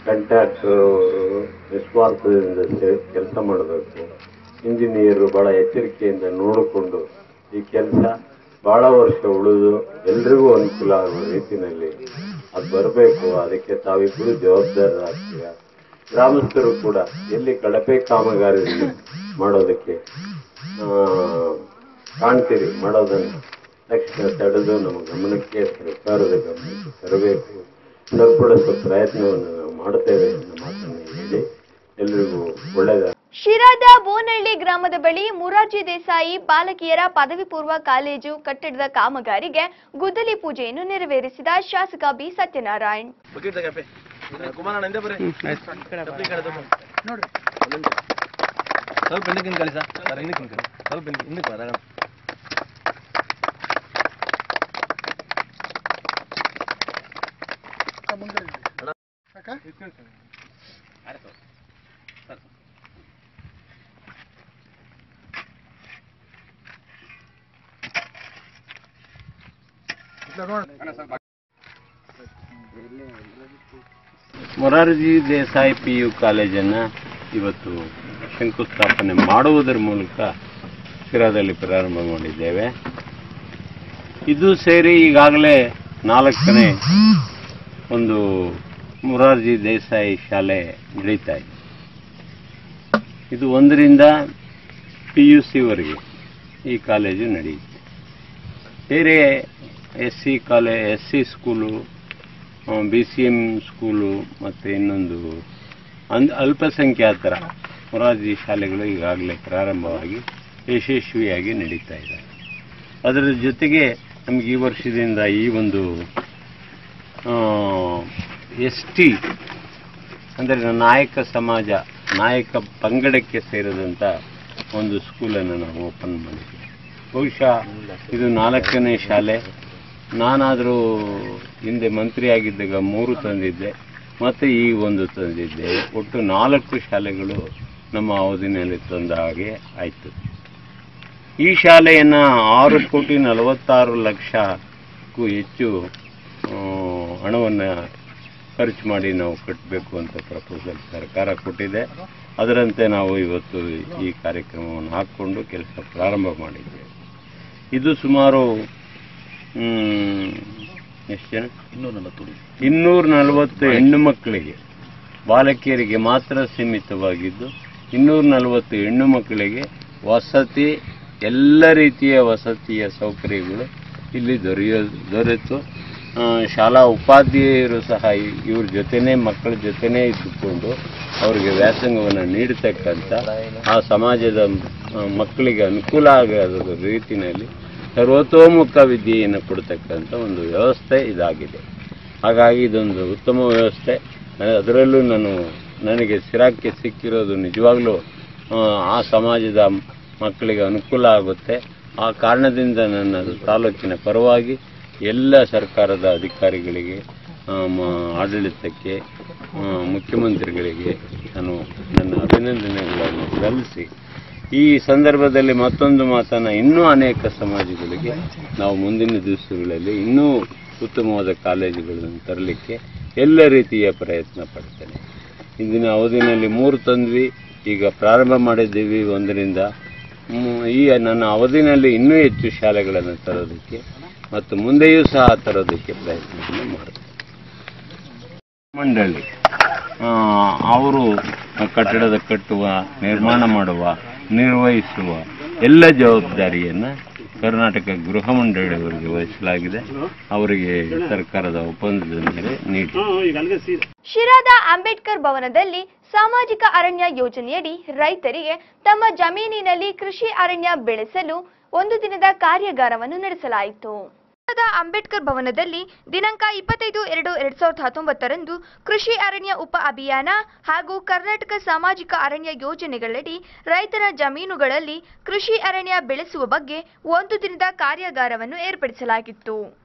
ಕಾಂಟ್ರಾಕ್ಟರ್ ನಿಸ್ವಾರ್ಥದಿಂದ ಕೆಲಸ ಮಾಡಬೇಕು ಇಂಜಿನಿಯರು ಬಹಳ ಎಚ್ಚರಿಕೆಯಿಂದ ನೋಡಿಕೊಂಡು ಈ ಕೆಲಸ ಬಹಳ ವರ್ಷ ಉಳಿದು ಎಲ್ರಿಗೂ ಅನುಕೂಲ ಆಗುವ ರೀತಿಯಲ್ಲಿ ಅದು ಬರಬೇಕು ಅದಕ್ಕೆ ತಾವಿಬ್ಬರು ಜವಾಬ್ದಾರರಾಗ್ತೀರ ಗ್ರಾಮಸ್ಥರು ಕೂಡ ಎಲ್ಲಿ ಕಳಪೆ ಕಾಮಗಾರಿ ಮಾಡೋದಕ್ಕೆ ಆ, ಕಾಣ್ತೀರಿ ಮಾಡೋದನ್ನು ತಕ್ಷಣ ತಡೆದು ನಮ್ಮ ಗಮನಕ್ಕೆ ಸರ್ಕಾರದ ಗಮನಕ್ಕೆ ತರಬೇಕು ಸರಿಪಡಿಸುವ ಪ್ರಯತ್ನವನ್ನು ನಾವು ಮಾಡುತ್ತೇವೆ ಎನ್ನುವ ಮಾತನ್ನು ಹೇಳಿ ಎಲ್ರಿಗೂ ಒಳ್ಳೆಯದ ಶಿರಾದ ಬೋನಹಳ್ಳಿ ಗ್ರಾಮದ ಬಳಿ ಮುರಾರ್ಜಿ ದೇಸಾಯಿ ಬಾಲಕಿಯರ ಪದವಿ ಪೂರ್ವ ಕಾಲೇಜು ಕಟ್ಟಡದ ಕಾಮಗಾರಿಗೆ ಗುದ್ದಲಿ ಪೂಜೆಯನ್ನು ನೆರವೇರಿಸಿದ ಶಾಸಕ ಬಿ ಸತ್ಯನಾರಾಯಣ್ ಬಕೆಟ್ ತಗಪ್ಪೆ ಕುಮಾರಣ್ಣ ಹಿಂದೆ ಬರ್ರಿ ಡಬ್ಬಿ ಕಡೆ ತಗೋ. ನೋಡ್ರಿ ಒಂದ್ ನಿಮಿಷ. ಸ್ವಲ್ಪ ಹಿಂದಕ್ಕೆ ನಿಂತ್ಕೊಳ್ಳಿ ಸರ್ ಸರ್ ಹಿಂದಕ್ಕೆ ನಿಂತ್ಕೊಳ್ಳಿ ಸ್ವಲ್ಪ ಹಿಂದಕ್ಕೆ ಹಿಂದಕ್ಕೆ ಬಾ ತಗೊಂಡು ಮುಂದೆ ಸಾಕಾ ಇಲ್ಲ ನೋಡೋಣ ಮೊರಾರ್ಜಿ ದೇಸಾಯಿ ಪಿ ಯು ಕಾಲೇಜನ್ನು ಇವತ್ತು ಶಂಕುಸ್ಥಾಪನೆ ಮಾಡುವುದರ ಮೂಲಕ ಶಿರಾದಲ್ಲಿ ಪ್ರಾರಂಭ ಮಾಡಿದ್ದೇವೆ ಇದು ಸೇರಿ ಈಗಾಗಲೇ ನಾಲ್ಕನೇ ಒಂದು ಮೊರಾರ್ಜಿ ದೇಸಾಯಿ ಶಾಲೆ ನಡೀತಾ ಇದೆ ಇದು ಒಂದರಿಂದ ಪಿ ಯು ಸಿವರೆಗೆ ಈ ಕಾಲೇಜು ನಡೆಯುತ್ತೆ ಬೇರೆ ಎಸ್ ಸಿ ಕಾಲೇ S C school B C M school ಮತ್ತು ಇನ್ನೊಂದು ಅಂದ್ ಅಲ್ಪಸಂಖ್ಯಾತರ ಮೊರಾರ್ಜಿ ಶಾಲೆಗಳು ಈಗಾಗಲೇ ಪ್ರಾರಂಭವಾಗಿ ಯಶಸ್ವಿಯಾಗಿ ನಡೀತಾ ಇದ್ದಾವೆ ಅದರ ಜೊತೆಗೆ ನಮಗೆ ಈ ವರ್ಷದಿಂದ ಈ ಒಂದು ಎಸ್ ಟಿ ಅಂದರೆ ನಾಯಕ ಸಮಾಜ ನಾಯಕ ಪಂಗಡಕ್ಕೆ ಸೇರಿದಂಥ ಒಂದು ಸ್ಕೂಲನ್ನು ನಾವು ಓಪನ್ ಮಾಡಿದ್ದೀವಿ ಬಹುಶಃ ಇದು ನಾಲ್ಕನೇ ಶಾಲೆ ನಾನಾದರೂ ಹಿಂದೆ ಮಂತ್ರಿಯಾಗಿದ್ದಾಗ ಮೂರು ತಂದಿದ್ದೆ ಮತ್ತು ಈ ಒಂದು ತಂದಿದ್ದೆ ಒಟ್ಟು ನಾಲ್ಕು ಶಾಲೆಗಳು ನಮ್ಮ ಅವಧಿನಲ್ಲಿ ತಂದ ಹಾಗೆ ಆಯಿತು ಈ ಶಾಲೆಯನ್ನು ಆರು ಕೋಟಿ ನಲವತ್ತಾರು ಲಕ್ಷಕ್ಕೂ ಹೆಚ್ಚು ಹಣವನ್ನು ಖರ್ಚು ಮಾಡಿ ನಾವು ಕಟ್ಟಬೇಕು ಅಂತ ಪ್ರಪೋಸಲ್ ಸರ್ಕಾರ ಕೊಟ್ಟಿದೆ ಅದರಂತೆ ನಾವು ಇವತ್ತು ಈ ಕಾರ್ಯಕ್ರಮವನ್ನು ಹಾಕ್ಕೊಂಡು ಕೆಲಸ ಪ್ರಾರಂಭ ಮಾಡಿದ್ದೇವೆ ಇದು ಸುಮಾರು ಮ್, ಎಷ್ಟು ಜನ ಇನ್ನೂರ ನಲವತ್ತು ಇನ್ನೂರ ನಲವತ್ತು ಹೆಣ್ಣು ಮಕ್ಕಳಿಗೆ ಬಾಲಕಿಯರಿಗೆ ಮಾತ್ರ ಸೀಮಿತವಾಗಿದ್ದು ಇನ್ನೂರ ನಲವತ್ತು ಹೆಣ್ಣು ಮಕ್ಕಳಿಗೆ ವಸತಿ ಎಲ್ಲ ರೀತಿಯ ವಸತಿಯ ಸೌಕರ್ಯಗಳು ಇಲ್ಲಿ ದೊರೆಯೋ ದೊರೆತು ಆ, ಶಾಲಾ ಉಪಾಧ್ಯಾಯರು ಸಹ ಇ- ಇವ್ರ ಜೊತೆನೇ ಮಕ್ಕಳ ಜೊತೆನೇ ಇದ್ದುಕೊಂಡು ಅವರಿಗೆ ವ್ಯಾಸಂಗವನ್ನು ನೀಡತಕ್ಕಂಥ ಆ ಸಮಾಜದ ಆ, ಮಕ್ಕಳಿಗೆ ಅನುಕೂಲ ಆಗದ ರೀತಿಯಲ್ಲಿ ಸರ್ವತೋಮುಖ ವಿದ್ಯೆಯನ್ನು ಕೊಡ್ತಕ್ಕಂಥ ಒಂದು ವ್ಯವಸ್ಥೆ ಇದಾಗಿದೆ ಹಾಗಾಗಿ ಇದೊಂದು ಉತ್ತಮ ವ್ಯವಸ್ಥೆ ಅ- ಅದರಲ್ಲೂ ನಾನು ನನಗೆ ಸಿರಾಕ್ಕೆ ಸಿಕ್ಕಿರೋದು ನಿಜವಾಗ್ಲೂ ಆ, ಆ ಸಮಾಜದ ಮಕ್ಕಳಿಗೆ ಅನುಕೂಲ ಆಗುತ್ತೆ ಆ ಕಾರಣದಿಂದ ನನ್ನ ತಾಲೂಕಿನ ಪರವಾಗಿ ಎಲ್ಲ ಸರ್ಕಾರದ ಅಧಿಕಾರಿಗಳಿಗೆ ಆ, ಮ- ಆಡಳಿತಕ್ಕೆ ಆ, ಮುಖ್ಯಮಂತ್ರಿಗಳಿಗೆ ನಾನು ನನ್ನ ಅಭಿನಂದನೆಗಳನ್ನು ಸಲ್ಲಿಸಿ ಈ ಸಂದರ್ಭದಲ್ಲಿ ಮತ್ತೊಂದು ಮಾತನ್ನು ಇನ್ನೂ ಅನೇಕ ಸಮಾಜಗಳಿಗೆ ನಾವು ಮುಂದಿನ ದಿವಸಗಳಲ್ಲಿ ಇನ್ನೂ ಉತ್ತಮವಾದ ಕಾಲೇಜುಗಳನ್ನು ತರಲಿಕ್ಕೆ ಎಲ್ಲ ರೀತಿಯ ಪ್ರಯತ್ನ ಪಡ್ತೇನೆ ಇಂದಿನ ಅವಧಿನಲ್ಲಿ ಮೂರು ತಂದ್ವಿ ಈಗ ಪ್ರಾರಂಭ ಮಾಡಿದ್ದೀವಿ ಒಂದರಿಂದ ಮ್, ಈ ನನ್ನ ಅವಧಿನಲ್ಲಿ ಇನ್ನೂ ಹೆಚ್ಚು ಶಾಲೆಗಳನ್ನು ತರೋದಕ್ಕೆ ಮತ್ತು ಮುಂದೆಯೂ ಸಹ ತರೋದಕ್ಕೆ ಪ್ರಯತ್ನವನ್ನು ಮಾಡ್ತೇನೆ ಮಂಡಳಿ ಆ, ಅವರು ಕಟ್ಟಡದ ಕಟ್ಟುವ ನಿರ್ಮಾಣ ಮಾಡುವ ನಿರ್ವಹಿಸುವ ಎಲ್ಲ ಜವಾಬ್ದಾರಿಯನ್ನು ಕರ್ನಾಟಕ ಗೃಹ ಮಂಡಳಿಯವರಿಗೆ ವಹಿಸಲಾಗಿದೆ ಅವರಿಗೆ ಸರ್ಕಾರದ ಒಪ್ಪಂದದ ಮೇಲೆ ನೀಡಿ ಶಿರಾದ ಅಂಬೇಡ್ಕರ್ ಭವನದಲ್ಲಿ ಸಾಮಾಜಿಕ ಅರಣ್ಯ ಯೋಜನೆಯಡಿ ರೈತರಿಗೆ ತಮ್ಮ ಜಮೀನಿನಲ್ಲಿ ಕೃಷಿ ಅರಣ್ಯ ಬೆಳೆಸಲು ಒಂದು ದಿನದ ಕಾರ್ಯಾಗಾರವನ್ನು ನಡೆಸಲಾಯಿತು ಶಿರಾದ ಅಂಬೇಡ್ಕರ್ ಭವನದಲ್ಲಿ ದಿನಾಂಕ ಇಪ್ಪತ್ತೈದು ಎರಡು ಎರಡ್ ಸಾವಿರದ ಹತ್ತೊಂಬತ್ತರಂದು ಕೃಷಿ ಅರಣ್ಯ ಉಪ ಅಭಿಯಾನ ಹಾಗೂ ಕರ್ನಾಟಕ ಸಾಮಾಜಿಕ ಅರಣ್ಯ ಯೋಜನೆಗಳಡಿ ರೈತರ ಜಮೀನುಗಳಲ್ಲಿ ಕೃಷಿ ಅರಣ್ಯ ಬೆಳೆಸುವ ಬಗ್ಗೆ ಒಂದು ದಿನದ ಕಾರ್ಯಾಗಾರವನ್ನು ಏರ್ಪಡಿಸಲಾಗಿತ್ತು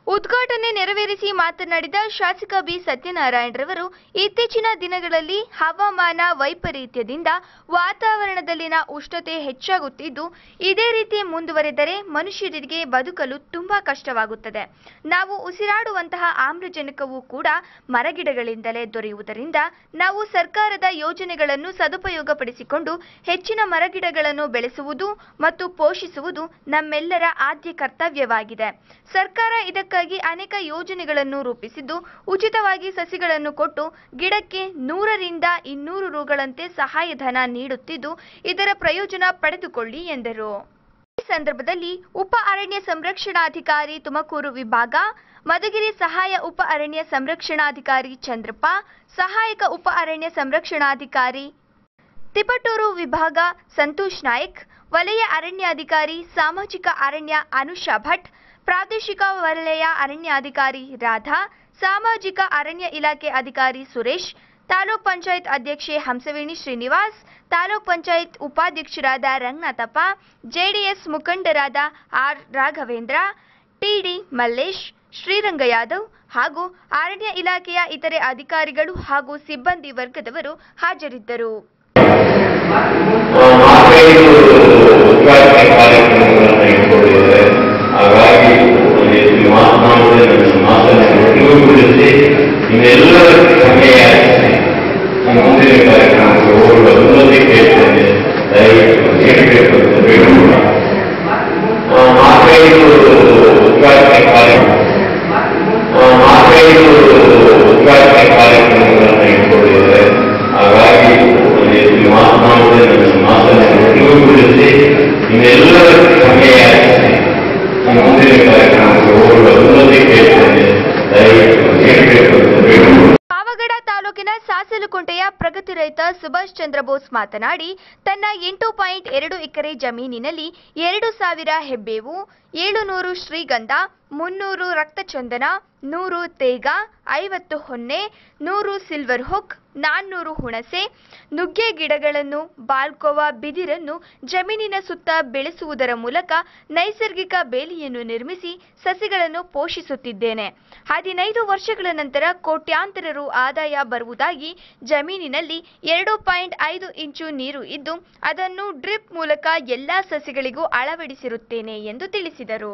ಉದ್ಘಾಟನೆ ನೆರವೇರಿಸಿ ಮಾತನಾಡಿದ ಶಾಸಕ ಬಿ ಸತ್ಯನಾರಾಯಣರವರು ಇತ್ತೀಚಿನ ದಿನಗಳಲ್ಲಿ ಹವಾಮಾನ ವೈಪರೀತ್ಯದಿಂದ ವಾತಾವರಣದಲ್ಲಿನ ಉಷ್ಣತೆ ಹೆಚ್ಚಾಗುತ್ತಿದ್ದು ಇದೇ ರೀತಿ ಮುಂದುವರೆದರೆ ಮನುಷ್ಯರಿಗೆ ಬದುಕಲು ತುಂಬಾ ಕಷ್ಟವಾಗುತ್ತದೆ ನಾವು ಉಸಿರಾಡುವಂತಹ ಆಮ್ಲಜನಕವು ಕೂಡ ಮರಗಿಡಗಳಿಂದಲೇ ದೊರೆಯುವುದರಿಂದ ನಾವು ಸರ್ಕಾರದ ಯೋಜನೆಗಳನ್ನು ಸದುಪಯೋಗಪಡಿಸಿಕೊಂಡು ಹೆಚ್ಚಿನ ಮರಗಿಡಗಳನ್ನು ಬೆಳೆಸುವುದು ಮತ್ತು ಪೋಷಿಸುವುದು ನಮ್ಮೆಲ್ಲರ ಆದ್ಯ ಕರ್ತವ್ಯವಾಗಿದೆ ಸರ್ಕಾರ ಇದಕ್ಕಾಗಿ ಅನೇಕ ಯೋಜನೆಗಳನ್ನು ರೂಪಿಸಿದ್ದು ಉಚಿತವಾಗಿ ಸಸಿಗಳನ್ನು ಕೊಟ್ಟು ಗಿಡಕ್ಕೆ ನೂರರಿಂದ ಇನ್ನೂರು ರುಗಳಂತೆ ಸಹಾಯಧನ ನೀಡುತ್ತಿದ್ದು ಇದರ ಪ್ರಯೋಜನ ಪಡೆದುಕೊಳ್ಳಿ ಎಂದರು ಈ ಸಂದರ್ಭದಲ್ಲಿ ಉಪ ಅರಣ್ಯ ಸಂರಕ್ಷಣಾಧಿಕಾರಿ ತುಮಕೂರು ವಿಭಾಗ ಮಧುಗಿರಿ ಸಹಾಯ ಉಪ ಅರಣ್ಯ ಸಂರಕ್ಷಣಾಧಿಕಾರಿ ಚಂದ್ರಪ್ಪ ಸಹಾಯಕ ಉಪ ಅರಣ್ಯ ಸಂರಕ್ಷಣಾಧಿಕಾರಿ ತಿಪಟೂರು ವಿಭಾಗ ಸಂತೋಷ್ ನಾಯಕ್ ವಲಯ ಅರಣ್ಯಾಧಿಕಾರಿ ಸಾಮಾಜಿಕ ಅರಣ್ಯ ಅನುಷಾ ಭಟ್ ಪ್ರಾದೇಶಿಕ ವಲಯ ಅರಣ್ಯಾಧಿಕಾರಿ ರಾಧಾ ಸಾಮಾಜಿಕ ಅರಣ್ಯ ಇಲಾಖೆ ಅಧಿಕಾರಿ ಸುರೇಶ್ ತಾಲೂಕ್ ಪಂಚಾಯತ್ ಅಧ್ಯಕ್ಷೆ ಹಂಸವೇಣಿ ಶ್ರೀನಿವಾಸ್ ತಾಲೂಕ್ ಪಂಚಾಯತ್ ಉಪಾಧ್ಯಕ್ಷರಾದ ರಂಗನಾಥಪ್ಪ ಜೆಡಿಎಸ್ ಮುಖಂಡರಾದ ಆರ್ ರಾಘವೇಂದ್ರ ಟಿಡಿ ಮಲ್ಲೇಶ್ ಶ್ರೀರಂಗ ಯಾದವ್ ಹಾಗೂ ಅರಣ್ಯ ಇಲಾಖೆಯ ಇತರೆ ಅಧಿಕಾರಿಗಳು ಹಾಗೂ ಸಿಬ್ಬಂದಿ ವರ್ಗದವರು ಹಾಜರಿದ್ದರು ನಾಲ್ಕೈದು ಉದ್ಘಾಟನೆ ಕಾರ್ಯಕ್ರಮಗಳನ್ನು ಇಟ್ಕೊಂಡಿದ್ದಾರೆ ಹಾಗಾಗಿ ಇಲ್ಲಿ ಮಾತನಾಡುವುದೇ ನನ್ನ ಮಾತನ್ನು ತಿಳಿಗೊಳಿಸಿ ನಿಮ್ಮೆಲ್ಲರ ಸಮಯ ಈ ಮುಂದಿನ ಕಾರ್ಯಕ್ರಮಕ್ಕೆ ಹೋಗುವ ಅನುಮತಿ ಕೇಳ್ತೇನೆ ದಯವಿಟ್ಟು ನೀಡಬೇಕು ಅಂತ ಬೇಡುವುದ ನಾಲ್ಕೈದು ಉದ್ಘಾಟನೆ ಕಾರ್ಯಕ್ರಮ ಆ, ನಾಲ್ಕೈದು ಉದ್ಘಾಟನೆ ಕಾರ್ಯಕ್ರಮಗಳನ್ನು ಇಟ್ಕೊಂಡಿದ್ದಾರೆ ಹಾಗಾಗಿ ಇಲ್ಲಿ ಮಾತನಾಡುವುದೇ ನನ್ನ ಮಾತನ್ನು ತಿಳಿಗೊಳಿಸಿ ನಿಮ್ಮೆಲ್ಲರ ಸಮಯ ಈ ಮುಂದಿನ ಕಾರ್ಯಕ್ರಮಕ್ಕೆ ಹೋಗುವ ಅನುಮತಿ ಕೇಳ್ತೇನೆ ದಯವಿಟ್ಟು ನೀಡಬೇಕು ಅಂತ ಬೇಡುವುದ ಪಾವಗಡ ತಾಲೂಕಿನ ಸಾಸಲುಕುಂಟೆಯ ಪ್ರಗತಿ ರೈತ ಸುಭಾಷ್ ಚಂದ್ರ ಬೋಸ್ ಮಾತನಾಡಿ ತನ್ನ ಎಂಟು ಪಾಯಿಂಟ್ ಎರಡು ಎಕರೆ ಜಮೀನಿನಲ್ಲಿ ಎರಡು ಸಾವಿರ ಹೆಬ್ಬೇವು ಏಳುನೂರು ಶ್ರೀಗಂಧ ಮುನ್ನೂರು ರಕ್ತಚಂದನ ನೂರು ತೇಗ ಐವತ್ತು ಹೊನ್ನೆ ನೂರು ಸಿಲ್ವರ್ ಹುಕ್ ನಾನ್ನೂರು ಹುಣಸೆ ನುಗ್ಗೆ ಗಿಡಗಳನ್ನು ಬಾಲ್ಕೋವಾ ಬಿದಿರನ್ನು ಜಮೀನಿನ ಸುತ್ತ ಬೆಳೆಸುವುದರ ಮೂಲಕ ನೈಸರ್ಗಿಕ ಬೇಲಿಯನ್ನು ನಿರ್ಮಿಸಿ ಸಸಿಗಳನ್ನು ಪೋಷಿಸುತ್ತಿದ್ದೇನೆ ಹದಿನೈದು ವರ್ಷಗಳ ನಂತರ ಕೋಟ್ಯಾಂತರ ರು ಆದಾಯ ಬರುವುದಾಗಿ ಜಮೀನಿನಲ್ಲಿ ಎರಡು ಪಾಯಿಂಟ್ ಐದು ಇಂಚು ನೀರು ಇದ್ದು ಅದನ್ನು ಡ್ರಿಪ್ ಮೂಲಕ ಎಲ್ಲಾ ಸಸಿಗಳಿಗೂ ಅಳವಡಿಸಿರುತ್ತೇನೆ ಎಂದು ತಿಳಿಸಿದರು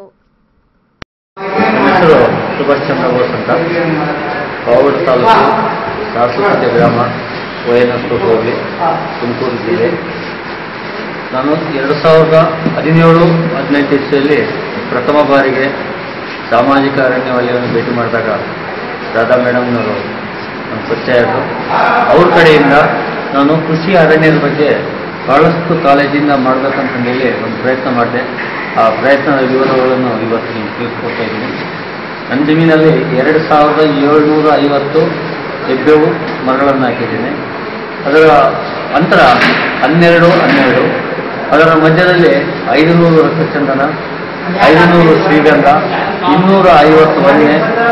ನನ್ನ ಹೆಸರು ಸುಭಾಷ್ ಚಂದ್ರ ಬೋಸ್ ಅಂತ ಪಾವಗಡ ತಾಲೂಕು ಸಾಸುಕಟ್ಟೆ ಗ್ರಾಮ ವೈಎನ್ಎಸ್ಪುರ ಹೋಗಿ ತುಮಕೂರು ಜಿಲ್ಲೆ ನಾನು ಎರಡು ಸಾವಿರದ ಹದಿನೇಳು ಹದಿನೆಂಟು ಇಸ್ವಿಯಲ್ಲಿ ಪ್ರಥಮ ಬಾರಿಗೆ ಸಾಮಾಜಿಕ ಅರಣ್ಯ ವಲಯವನ್ನು ಭೇಟಿ ಮಾಡಿದಾಗ ರಾಧಾ ಮೇಡಮ್ನವರು ನನ್ನ ಪರಿಚಯ ಆಯಿತು ಅವ್ರ ಕಡೆಯಿಂದ ನಾನು ಕೃಷಿ ಅರಣ್ಯದ ಬಗ್ಗೆ ಬಹಳಷ್ಟು ಕಾಲೇಜಿಂದ ಮಾಡಬೇಕಂತ ಹೇಳಿ ಒಂದು ಪ್ರಯತ್ನ ಮಾಡಿದೆ ಆ ಪ್ರಯತ್ನದ ವಿವರಗಳನ್ನು ಇವತ್ತು ನಿಮ್ಗೆ ತಿಳಿಸ್ಕೊಡ್ತಾ ಇದ್ದೀನಿ ನನ್ನ ಜಮೀನಲ್ಲಿ ಎರಡು ಸಾವಿರದ ಏಳ್ನೂರ ಐವತ್ತು ಹೆಬ್ಬೇವು ಮರಗಳನ್ನು ಹಾಕಿದ್ದೀನಿ ಅದರ ಅಂತರ ಹನ್ನೆರಡು ಹನ್ನೆರಡು ಅದರ ಮಧ್ಯದಲ್ಲಿ ಐದುನೂರು ರಕ್ತಚಂದನ ಐದುನೂರು ಶ್ರೀಗಂಧ ಇನ್ನೂರ ಐವತ್ತು ವನ್ನೆ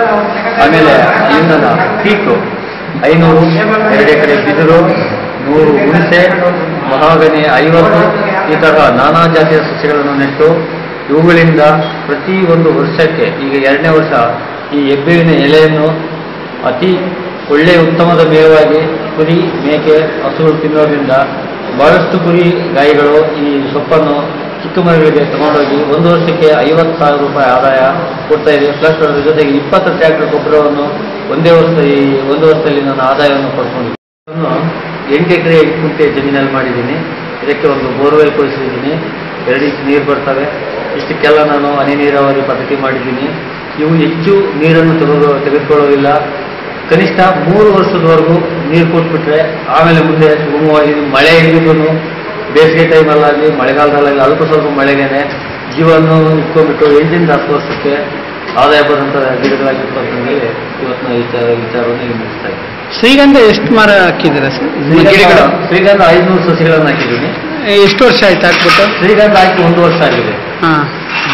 ಆಮೇಲೆ ಇಂಧನ ಪೀಕು ಐನೂರು ಎರಡು ಎಕರೆ ಬಿದಿರು ನೂರು ಹುಣಸೆ ಮಹಾಗನಿ ಐವತ್ತು ಈ ತರಹ ನಾನಾ ಜಾತಿಯ ಸಸ್ಯಗಳನ್ನು ನೆಟ್ಟು ಇವುಗಳಿಂದ ಪ್ರತಿ ಒಂದು ವರ್ಷಕ್ಕೆ ಈಗ ಎರಡನೇ ವರ್ಷ ಈ ಹೆಬ್ಬೇವಿನ ಎಲೆಯನ್ನು ಅತಿ ಒಳ್ಳೆಯ ಉತ್ತಮದ ಮೇವಾಗಿ ಕುರಿ ಮೇಕೆ ಹಸುಗಳು ತಿನ್ನೋದ್ರಿಂದ ಬಹಳಷ್ಟು ಕುರಿ ಗಾಯಿಗಳು ಈ ಸೊಪ್ಪನ್ನು ಚಿಕ್ಕ ಮರಿಗಳಿಗೆ ತಗೊಂಡೋಗಿ ಒಂದು ವರ್ಷಕ್ಕೆ ಐವತ್ತು ಸಾವಿರ ರೂಪಾಯಿ ಆದಾಯ ಕೊಡ್ತಾ ಇದೆ ಪ್ಲಸ್ ಅದರ ಜೊತೆಗೆ ಇಪ್ಪತ್ತು ಟ್ರ್ಯಾಕ್ಟರ್ ಗೊಬ್ಬರವನ್ನು ಒಂದೇ ವರ್ಷ ಈ ಒಂದು ವರ್ಷದಲ್ಲಿ ನಾನು ಆದಾಯವನ್ನು ಪಡ್ಕೊಂಡಿದ್ದೀನಿ ಇದನ್ನು ಎಂಟು ಎಕರೆ ಎಂಟು ಕುಂಟೆ ಜಮೀನಲ್ಲಿ ಮಾಡಿದ್ದೀನಿ ಇದಕ್ಕೆ ಒಂದು ಬೋರ್ವೆಲ್ ಕೊಡಿಸಿದ್ದೀನಿ ಎರಡು ಇಂಚ್ ನೀರು ಬರ್ತವೆ ಇಷ್ಟಕ್ಕೆಲ್ಲ ನಾನು ಹನಿ ನೀರಾವರಿ ಪದ್ಧತಿ ಮಾಡಿದ್ದೀನಿ ಇವು ಹೆಚ್ಚು ನೀರನ್ನು ತೆಗೆದು ತೆಗೆದುಕೊಳ್ಳೋದಿಲ್ಲ ಕನಿಷ್ಠ ಮೂರು ವರ್ಷದವರೆಗೂ ನೀರು ಕೊಟ್ಬಿಟ್ರೆ ಆಮೇಲೆ ಮುಂದೆ ಸುಗಮವಾಗಿ ಮಳೆ ಇದ್ದಿದ್ದು ಬೇಸಿಗೆ ಟೈಮಲ್ಲಾಗಲಿ ಮಳೆಗಾಲದಲ್ಲಾಗಲಿ ಅಲ್ಪ ಸ್ವಲ್ಪ ಮಳೆಗೇನೆ ಜೀವನ ಇಟ್ಕೊಂಡ್ಬಿಟ್ಟು ಎಂಟರಿಂದ ಹತ್ತು ವರ್ಷಕ್ಕೆ ಆದಾಯ ಬರುವಂಥ ಗಿಡಗಳಾಗಿತ್ತು ಅಂತ ಹೇಳಿ ಇವತ್ತಿನ ವಿಚಾರ ವಿಚಾರವನ್ನು ಇಲ್ಲಿ ಮುಗಿಸ್ತಾ ಇದ್ದೀನಿ ಶ್ರೀಗಂಧ ಎಷ್ಟು ಮರ ಹಾಕಿದ್ದೀರಾ ಸರ್ ಗಿಡಗಳು ಶ್ರೀಗಂಧ ಐದುನೂರು ಸಸಿಗಳನ್ನು ಹಾಕಿದ್ದೀನಿ ಎಷ್ಟು ವರ್ಷ ಆಯ್ತು ಹಾಕ್ಬಿಟ್ಟು ಶ್ರೀಗಂಧ ಹಾಕಿ ಒಂದು ವರ್ಷ ಆಗಿದೆ ಹಾಂ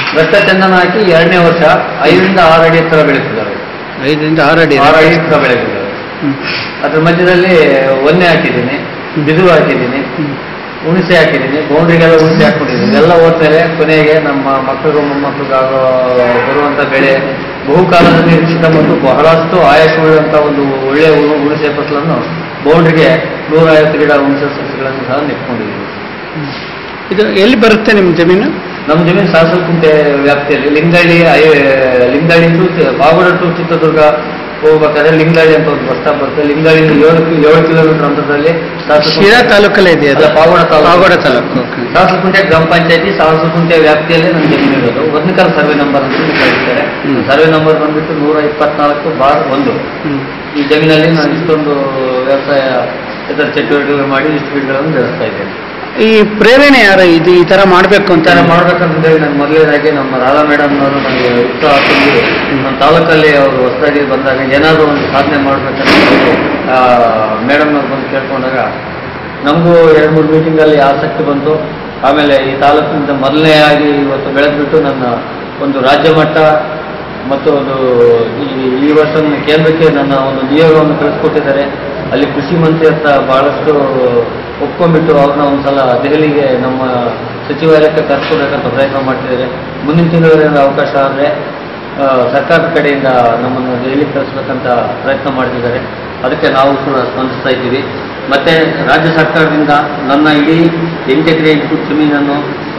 ಚಂದನ ಹಾಕಿ ಎರಡನೇ ವರ್ಷ ಐದರಿಂದ ಆರು ಅಡಿ ಎತ್ತರ ಬೆಳೀತಿದ್ದಾವೆ ಐದರಿಂದ ಆರು ಅಡಿ ಆರು ಅಡಿ ಎತ್ತರ ಬೆಳೀತಿದ್ದಾವೆ ಹ್ಮ್. ಅದ್ರ ಮಧ್ಯದಲ್ಲಿ ಒಂದೆ ಹಾಕಿದ್ದೀನಿ ಬಿದಿರು ಹಾಕಿದ್ದೀನಿ ಹುಣಸೆ ಹಾಕಿದ್ದೀನಿ ಬೌಂಡ್ರಿಗೆಲ್ಲ ಹುಣಸೆ ಹಾಕೊಂಡಿದ್ದೀನಿ ಎಲ್ಲ ಹೋದ್ಮೇಲೆ ಕೊನೆಗೆ ನಮ್ಮ ಮಕ್ಕಳಿಗೂ ಮೊಮ್ಮಕ್ಕಳಿಗೂ ಆಗೋ ಬರುವಂಥ ಬೆಳೆ ಬಹುಕಾಲದ ನಿರೀಕ್ಷಿತ ಮತ್ತು ಬಹಳಷ್ಟು ಆಯಾಸವುಳ್ಳಂಥ ಒಂದು ಒಳ್ಳೆಯ ಹು- ಹುಣಸೆ ಫಸಲನ್ನು ಬೌಂಡ್ರಿಗೆ ನೂರೈವತ್ತು ಗಿಡ ಹುಣಸೆ ಸಸ್ಯಗಳನ್ನು ಸಹ ನೆಟ್ಕೊಂಡಿದ್ದೀವಿ ಇದು ಎಲ್ಲಿ ಬರುತ್ತೆ ನಿಮ್ಮ ಜಮೀನು ನಮ್ಮ ಜಮೀನು ಸಾಸಲಕುಂಟೆ ವ್ಯಾಪ್ತಿಯಲ್ಲಿ ಲಿಂಗಳ್ಳಿ ಐ- ಲಿಂಗಳ್ಳಿ ಟು ಚಿ- ಪಾವಗಡ ಟು ಚಿತ್ರದುರ್ಗ ಹೋಗ್ಬೇಕಾದ್ರೆ ಲಿಂಗಳ್ಳಿ ಅಂತ ಒಂದು ಬಸ್ ಸ್ಟಾಪ್ ಬರುತ್ತೆ ಲಿಂಗಳ್ಳಿ ಏಳು ಕಿ- ಏಳು ಕಿಲೋಮೀಟರ್ ಅಂತರದಲ್ಲಿ ಸಾಸಲಕುಂಟೆ- ಶಿರಾ ತಾಲೂಕಲ್ಲೇ ಇದೆಯಾ ಅದು? ಅಲ್ಲ, ಪಾವಗಡ ತಾಲೂಕು ಪಾವಗಡ ತಾಲೂಕು, ಓಕೆ. ಸಾಸಲಕುಂಟೆ ಗ್ರಾಮ ಪಂಚಾಯತಿ ಸಾಸಲಕುಂಟೆ ವ್ಯಾಪ್ತಿಯಲ್ಲಿ ನನ್ನ ಜಮೀನು ಇರೋದು ವರ್ಣಿಕಲ್ ಸರ್ವೆ ನಂಬರ್ ಅಂತ ಕಳಿಸ್ತಾರೆ ಹ್ಮ್. ಸರ್ವೆ ನಂಬರ್ ಬಂದ್ಬಿಟ್ಟು ನೂರ ಇಪ್ಪತ್ನಾಲ್ಕು ಬಾರ್ ಒಂದು ಹ್ಮ್. ಈ ಜಮೀನಲ್ಲಿ ನಾನು ಇಷ್ಟೊಂದು ವ್ಯವಸಾಯ ಇತರ ಚಟುವಟಿಕೆ ಮಾಡಿ ಇಷ್ಟು ಗಿಡಗಳನ್ನು ಬೆಳೆಸ್ತಾ ಇದ್ದೇನೆ ಈ ಪ್ರೇರಣೆ ಯಾರು ಇದು ಈ ತರ ಮಾಡ್ಬೇಕು ಅಂತ ಈ ಥರ ಮಾಡ್ಬೇಕಂತ ಹೇಳಿ ನಾನು ಮೊದಲನೇದಾಗಿ ನಮ್ಮ ರಾಧಾ ಮೇಡಮ್ ಅವರು ನನಗೆ ಉತ್ಸಾಹ ತುಂಬಿ ನಮ್ಮ ತಾಲೂಕಲ್ಲಿ ಅವರು ಹೊಸದಾಗಿ ಬಂದಾಗ ಏನಾದರೂ ಒಂದು ಸಾಧನೆ ಮಾಡ್ಬೇಕಂತ ಹೇಳಿ ಮೇಡಮ್ ಅವ್ರು ಬಂದು ಕೇಳ್ಕೊಂಡಾಗ ನಮಗೂ ಎರಡು ಮೂರು ಮೀಟಿಂಗಲ್ಲಿ ಆಸಕ್ತಿ ಬಂತು ಆಮೇಲೆ ಈ ತಾಲೂಕಿನಿಂದ ಮೊದಲನೇ ಆಗಿ ಇವತ್ತು ಬೆಳೆದ್ಬಿಟ್ಟು ನನ್ನ ಒಂದು ರಾಜ್ಯ ಮಟ್ಟ ಮತ್ತು ಒಂದು ಈ ಈ ವರ್ಷ ನನ್ನ ಕೇಂದ್ರಕ್ಕೆ ನನ್ನ ಒಂದು ನಿಯೋಗವನ್ನು ಕಳಿಸ್ಕೊಟ್ಟಿದ್ದಾರೆ ಅಲ್ಲಿ ಕೃಷಿ ಮಂತ್ರಿ ಹತ್ರ ಬಹಳಷ್ಟು ಒಪ್ಕೊಂಡ್ಬಿಟ್ಟು ಅವ್ರನ್ನ ಒಂದ್ಸಲ ದೆಹಲಿಗೆ ನಮ್ಮ ಸಚಿವಾಲಯಕ್ಕೆ ಕರ್ಸ್ಕೊಡ್ಬೇಕಂತ ಪ್ರಯತ್ನ ಮಾಡ್ತಿದ್ದಾರೆ ಮುಂದಿನ ತಿಂಗಳಿಂದ ಅವಕಾಶ ಆದರೆ ಸರ್ಕಾರದ ಕಡೆಯಿಂದ ನಮ್ಮನ್ನು ದೆಹಲಿಗೆ ಕಳಿಸ್ಬೇಕಂತ ಪ್ರಯತ್ನ ಮಾಡ್ತಿದ್ದಾರೆ ಅದಕ್ಕೆ ನಾವು ಕೂಡ ಸ್ಪಂದಿಸ್ತಾ ಇದ್ದೀವಿ ಮತ್ತೆ ರಾಜ್ಯ ಸರ್ಕಾರದಿಂದ ನನ್ನ ಇಡೀ ಎಂಟು ಎಕರೆ ಎಂಟು ಜಮೀನನ್ನು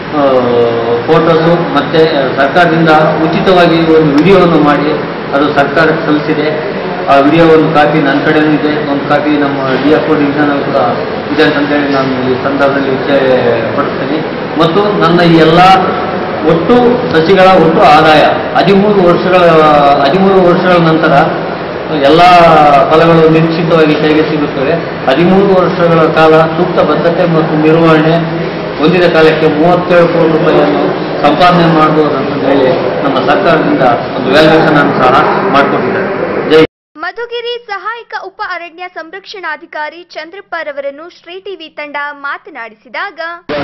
ಫೋಟೋಸು ಮತ್ತೆ ಸರ್ಕಾರದಿಂದ ಉಚಿತವಾಗಿ ಒಂದು ವಿಡಿಯೋವನ್ನು ಮಾಡಿ ಅದು ಸರ್ಕಾರಕ್ಕೆ ಸಲ್ಲಿಸಿದೆ ಆ ವಿಡಿಯೋ ಒಂದು ಕಾಪಿ ನನ್ನ ಕಡೆನೂ ಇದೆ ಒಂದು ಕಾಪಿ ನಮ್ಮ ಡಿ ಎಫ್ ಒ ಡಿವಿಷನ್ ಕೂಡ ಇದೆ ಅಂತೇಳಿ ನಾನು ಈ ಸಂದರ್ಭದಲ್ಲಿ ವಿಷಯ ಪಡಿಸ್ತೀನಿ ಮತ್ತು ನನ್ನ ಈ ಎಲ್ಲ ಒಟ್ಟು ಸಸಿಗಳ ಒಟ್ಟು ಆದಾಯ ಹದಿಮೂರು ವರ್ಷಗಳ ಹದಿಮೂರು ವರ್ಷಗಳ ನಂತರ ಎಲ್ಲ ಫಲಗಳು ನಿರೀಕ್ಷಿತವಾಗಿ ಕೈಗೆ ಸಿಗುತ್ತವೆ ಹದಿಮೂರು ವರ್ಷಗಳ ಕಾಲ ಸೂಕ್ತ ಬದ್ಧತೆ ಮತ್ತು ನಿರ್ವಹಣೆ ಹೊಂದಿದ ಕಾಲಕ್ಕೆ ಮೂವತ್ತೇಳು ಕೋಟಿ ರೂಪಾಯಿಯನ್ನು ಸಂಪಾದನೆ ಮಾಡಬಹುದು ಅಂತ ಹೇಳಿ ನಮ್ಮ ಸರ್ಕಾರದಿಂದ ಒಂದು ವ್ಯಾಲ್ಯೂಷನ್ ಅನ್ನು ಸಹ ಮಾಡಿಕೊಟ್ಟಿದ್ದಾರೆ ಜೈ ಮಧುಗಿರಿ ಸಹಾಯಕ ಉಪ ಅರಣ್ಯ ಸಂರಕ್ಷಣಾಧಿಕಾರಿ ಚಂದ್ರಪ್ಪರವರನ್ನು ಶ್ರೀ ಟಿವಿ ತಂಡ ಮಾತನಾಡಿಸಿದಾಗ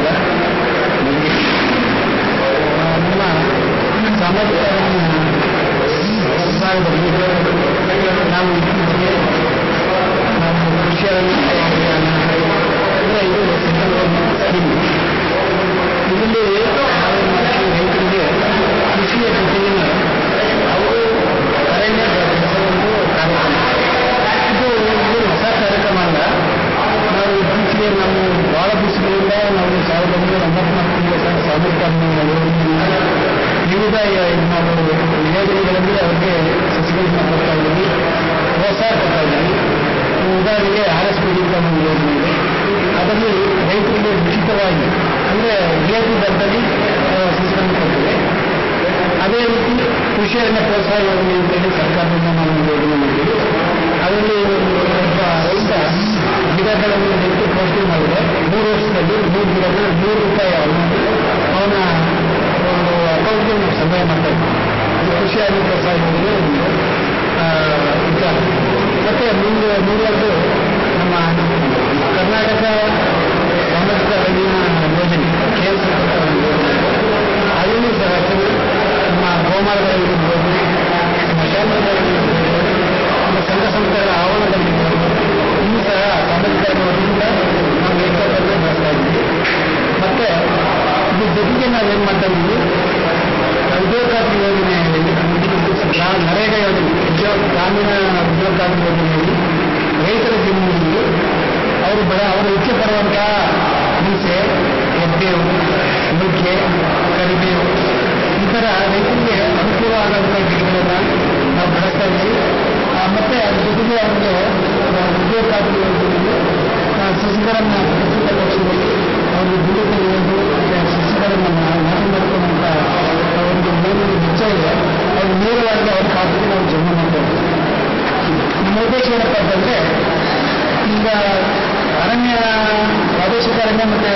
ನಾವು ಇತ್ತೀಚೆಗೆ ನಾವು ಕೃಷಿಯನ್ನು ಅಂದರೆ ಇದು ಸ್ಕೀಮ್ ಇದರಲ್ಲಿ ನಾವು ರೈತರಿಗೆ ಕೃಷಿಯ ಜೊತೆಗಿನ ಅವರು ಅರಣ್ಯ ಬೆಳೆಸುವ ಒಂದು ಕಾರ್ಯಕ್ರಮ ಇದು ಇದು ಹೊಸ ಕಾರ್ಯಕ್ರಮ ಅಲ್ಲ ನಾವು ಇತ್ತೀಚೆಗೆ ನಾವು ಭಾಳ ದಿವಸಗಳಿಂದ ನಾವು ಸಾವಿರದ ಒಂಬೈನೂರ ಎಂಬತ್ನಾಲ್ಕರಿಂದ ಸಹ ಸಾಮಾಜಿಕ ಅರಣ್ಯ ವಿವಿಧ ನಾವು ಯೋಜನೆಗಳಲ್ಲಿ ಅವರಿಗೆ ಸಸಿಗಳನ್ನ ಕೊಡ್ತಾ ಇದ್ದೀವಿ ಪ್ರೋತ್ಸಾಹ ಕೊಡ್ತಾ ಇದ್ದೀವಿ ಉದಾಹರಣೆಗೆ ಆರ್ ಎಸ್ ಪಿ ಒಂದು ಯೋಜನೆ ಇದೆ ಅದರಲ್ಲಿ ರೈತರಿಗೆ ಉಚಿತವಾಗಿ ಅಂದರೆ ರಿಯಾಯಿತಿ ದರದಲ್ಲಿ ಆ, ಸಸಿಗಳನ್ನು ಕೊಡ್ತೇವೆ ಅದೇ ರೀತಿ ಕೃಷಿ ಅರಣ್ಯ ಪ್ರೋತ್ಸಾಹ ಯೋಜನೆ ಅಂತೇಳಿ ಸರ್ಕಾರದಿಂದ ನಾವು ಒಂದು ಯೋಜನೆ ಮಾಡಿದ್ದೀವಿ ಅದರಲ್ಲಿ ಒಬ್ಬ ರೈತ ಗಿಡಗಳನ್ನು ನೆಟ್ಟು ಪೋಷಣೆ ಮಾಡಿದರೆ ಮೂರು ವರ್ಷದಲ್ಲಿ ಮೂರು ಗಿಡಗಳು ನೂರು ರೂಪಾಯಿ ಅಮೌಂಟ್ ಅವನ ಒಂದು ಅಕೌಂಟ್ಗೆ ನಾವು ಸಂಗ್ರಹ ಮಾಡ್ತಾ ಇದ್ದೀವಿ ಇದು ಕೃಷಿ ಅರಣ್ಯ ಪ್ರೋತ್ಸಾಹ ಯೋಜನೆ ಒಂದು ಆ, ವಿಚಾರ ಮತ್ತೆ ಮುಂದೆ ಮುಂದುವರೆದು ನಮ್ಮ ಕರ್ನಾಟಕ ಸಾಮಾಜಿಕ ಅರಣ್ಯ ಯೋಜನೆ ಕೇಂದ್ರ ಸರ್ಕಾರ ಯೋಜನೆ ಅದನ್ನು ಸಹ ನಮ್ಮ ಗೋಮಾಳಗಳ ಯೋಜನೆ ಸ್ಮಶಾನಗಳ ಯೋಜನೆ ನಮ್ಮ ಸಂಘ ಸಂಸ್ಥೆಗಳ ಆವರಣದಲ್ಲಿ ಇನ್ನೂ ಸಹ ಸಾಮಾಜಿಕ ಅರಣ್ಯದಿಂದ ನಾವು ಏಕತ್ವವನ್ನು ಬಳಸ್ತಾ ಇದ್ದೀವಿ ಮತ್ತೆ ಇದ್ರ ಜೊತೆಗೆ ನಾವೇನು ಮಾಡ್ತಾ ಇದ್ದೀವಿ ಉದ್ಯೋಗಾತಿ ಯೋಜನೆಯಲ್ಲಿ ಗ್ರಾ- ನರೇಗಾ ಯೋಜನೆ ಉದ್ಯೋಗ ಗ್ರಾಮೀಣ ಉದ್ಯೋಗಾತಿ ಯೋಜನೆಯಲ್ಲಿ ರೈತರ ಜಮೀನಿನಲ್ಲಿ ಅವರು ಬಡ ಅವರು ಇಚ್ಛೆ ಪಡುವಂತಹ ಹುಣಸೆ ಎಬ್ಬೇವು ನುಗ್ಗೆ ಕರಿಬೇವು ಈ ಥರ ರೈತರಿಗೆ ಅನುಕೂಲವಾದಂಥ ಗಿಡಗಳನ್ನು ನಾವು ಬೆಳೆಸ್ತಾ ಇದ್ದೀವಿ ಆ, ಮತ್ತೆ ಅದ್ರ ಜೊತೆಗೆ ಅವರಿಗೆ ಉದ್ಯೋಗಾತಿ ಯೋಜನೆಯಲ್ಲಿ ಆ, ಸಸಿಗಳನ್ನು ಪ್ರಸ್ತುತ ಪಕ್ಷದಲ್ಲಿ ಅವರು ದುಡಿದು ಸಸಿಗಳನ್ನು ನಾಟಿ ಮಾಡ್ಕೊಳ್ಳುವಂಥ ಒಂದು ಏನು ವೆಚ್ಚ ಇದೆ ಅದು ನೇರವಾಗಿ ಅವ್ರ ಖಾತೆಗೆ ನಾವು ಜಮಾ ಮಾಡ್ತಾ ಇದ್ದೀವಿ ನಮ್ಮ ಉದ್ದೇಶ ಏನಪ್ಪ ಅಂತಂದರೆ ಈಗ ಅರಣ್ಯ ಪ್ರಾದೇಶಿಕ ಅರಣ್ಯ ಮತ್ತು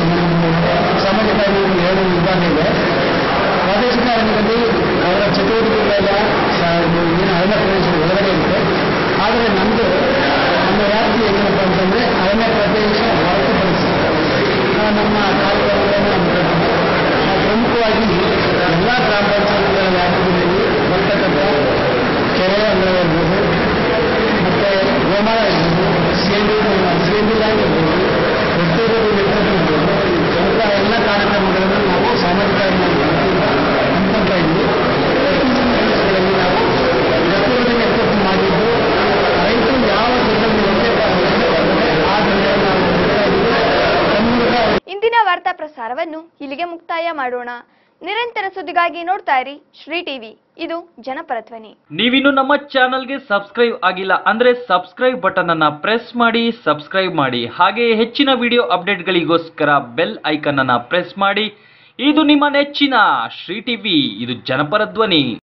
ಸಾಮಾಜಿಕ ಅರಣ್ಯ ಎರಡು ವಿಭಾಗ ಇದೆ ಪ್ರಾದೇಶಿಕ ಅರಣ್ಯದಲ್ಲಿ ಅವರ ಚಟುವಟಿಕೆಗಳೆಲ್ಲ ಸ- ಇದು ಏನು ಅರಣ್ಯ ಪ್ರದೇಶದ ಒಳಗಡೆ ಇರುತ್ತೆ ಆದರೆ ನಮ್ಮದು ನಮ್ಮ ವ್ಯಾಪ್ತಿ ಏನಪ್ಪ ಅಂತಂದರೆ ಅರಣ್ಯ ಪ್ರದೇಶ ಹೊರತುಪಡಿಸಿ ಆ, ನಮ್ಮ ಕಾರ್ಯಕ್ರಮಗಳನ್ನು ಹಮ್ಮಿಕೊಂಡಿದ್ದೀವಿ. ನಾವು ಪ್ರಮುಖವಾಗಿ ಎಲ್ಲ ಗ್ರಾಮ ಪಂಚಾಯತ್ಗಳ ವ್ಯಾಪ್ತಿಯಲ್ಲಿ ಬರ್ತಕ್ಕಂಥ ಕೆರೆ ಅಂದರೆ ಇರ್ಬೋದು ಮತ್ತು ಗೋಮಾಳ ಇರ್ಬೋದು ಸೇಂದಿ ಸೇಂದಿ ಲ್ಯಾಂಡ್ ಇರ್ಬೋದು ಒತ್ತೂರು ಇರ್ಬೋದು ಇಂಥ ಎಲ್ಲ ಕಾರ್ಯಕ್ರಮಗಳನ್ನು ನಾವು ಸಾಮಾಜಿಕ ಹಮ್ಮಿಕೊಳ್ತಾ ಇದ್ವಿ ಇತ್ತೀಚಿನ ದಿವಸಗಳಲ್ಲಿ ನಾವು ವಾರ್ತಾ ಪ್ರಸಾರವನ್ನು ಇಲ್ಲಿಗೆ ಮುಕ್ತಾಯ ಮಾಡೋಣ ನಿರಂತರ ಸುದ್ದಿಗಾಗಿ ನೋಡ್ತಾ ಇರಿ ಶ್ರೀ ಟಿವಿ ಇದು ಜನಪರ ಧ್ವನಿ ನೀವಿನ್ನು ನಮ್ಮ ಚಾನಲ್ಗೆ ಸಬ್ಸ್ಕ್ರೈಬ್ ಆಗಿಲ್ಲ ಅಂದ್ರೆ ಸಬ್ಸ್ಕ್ರೈಬ್ ಬಟನ್ ಅನ್ನ ಪ್ರೆಸ್ ಮಾಡಿ ಸಬ್ಸ್ಕ್ರೈಬ್ ಮಾಡಿ ಹಾಗೆ ಹೆಚ್ಚಿನ ವಿಡಿಯೋ ಅಪ್ಡೇಟ್ಗಳಿಗೋಸ್ಕರ ಬೆಲ್ ಐಕನ್ ಅನ್ನ ಪ್ರೆಸ್ ಮಾಡಿ ಇದು ನಿಮ್ಮ ನೆಚ್ಚಿನ ಶ್ರೀ ಟಿವಿ ಇದು ಜನಪರ ಧ್ವನಿ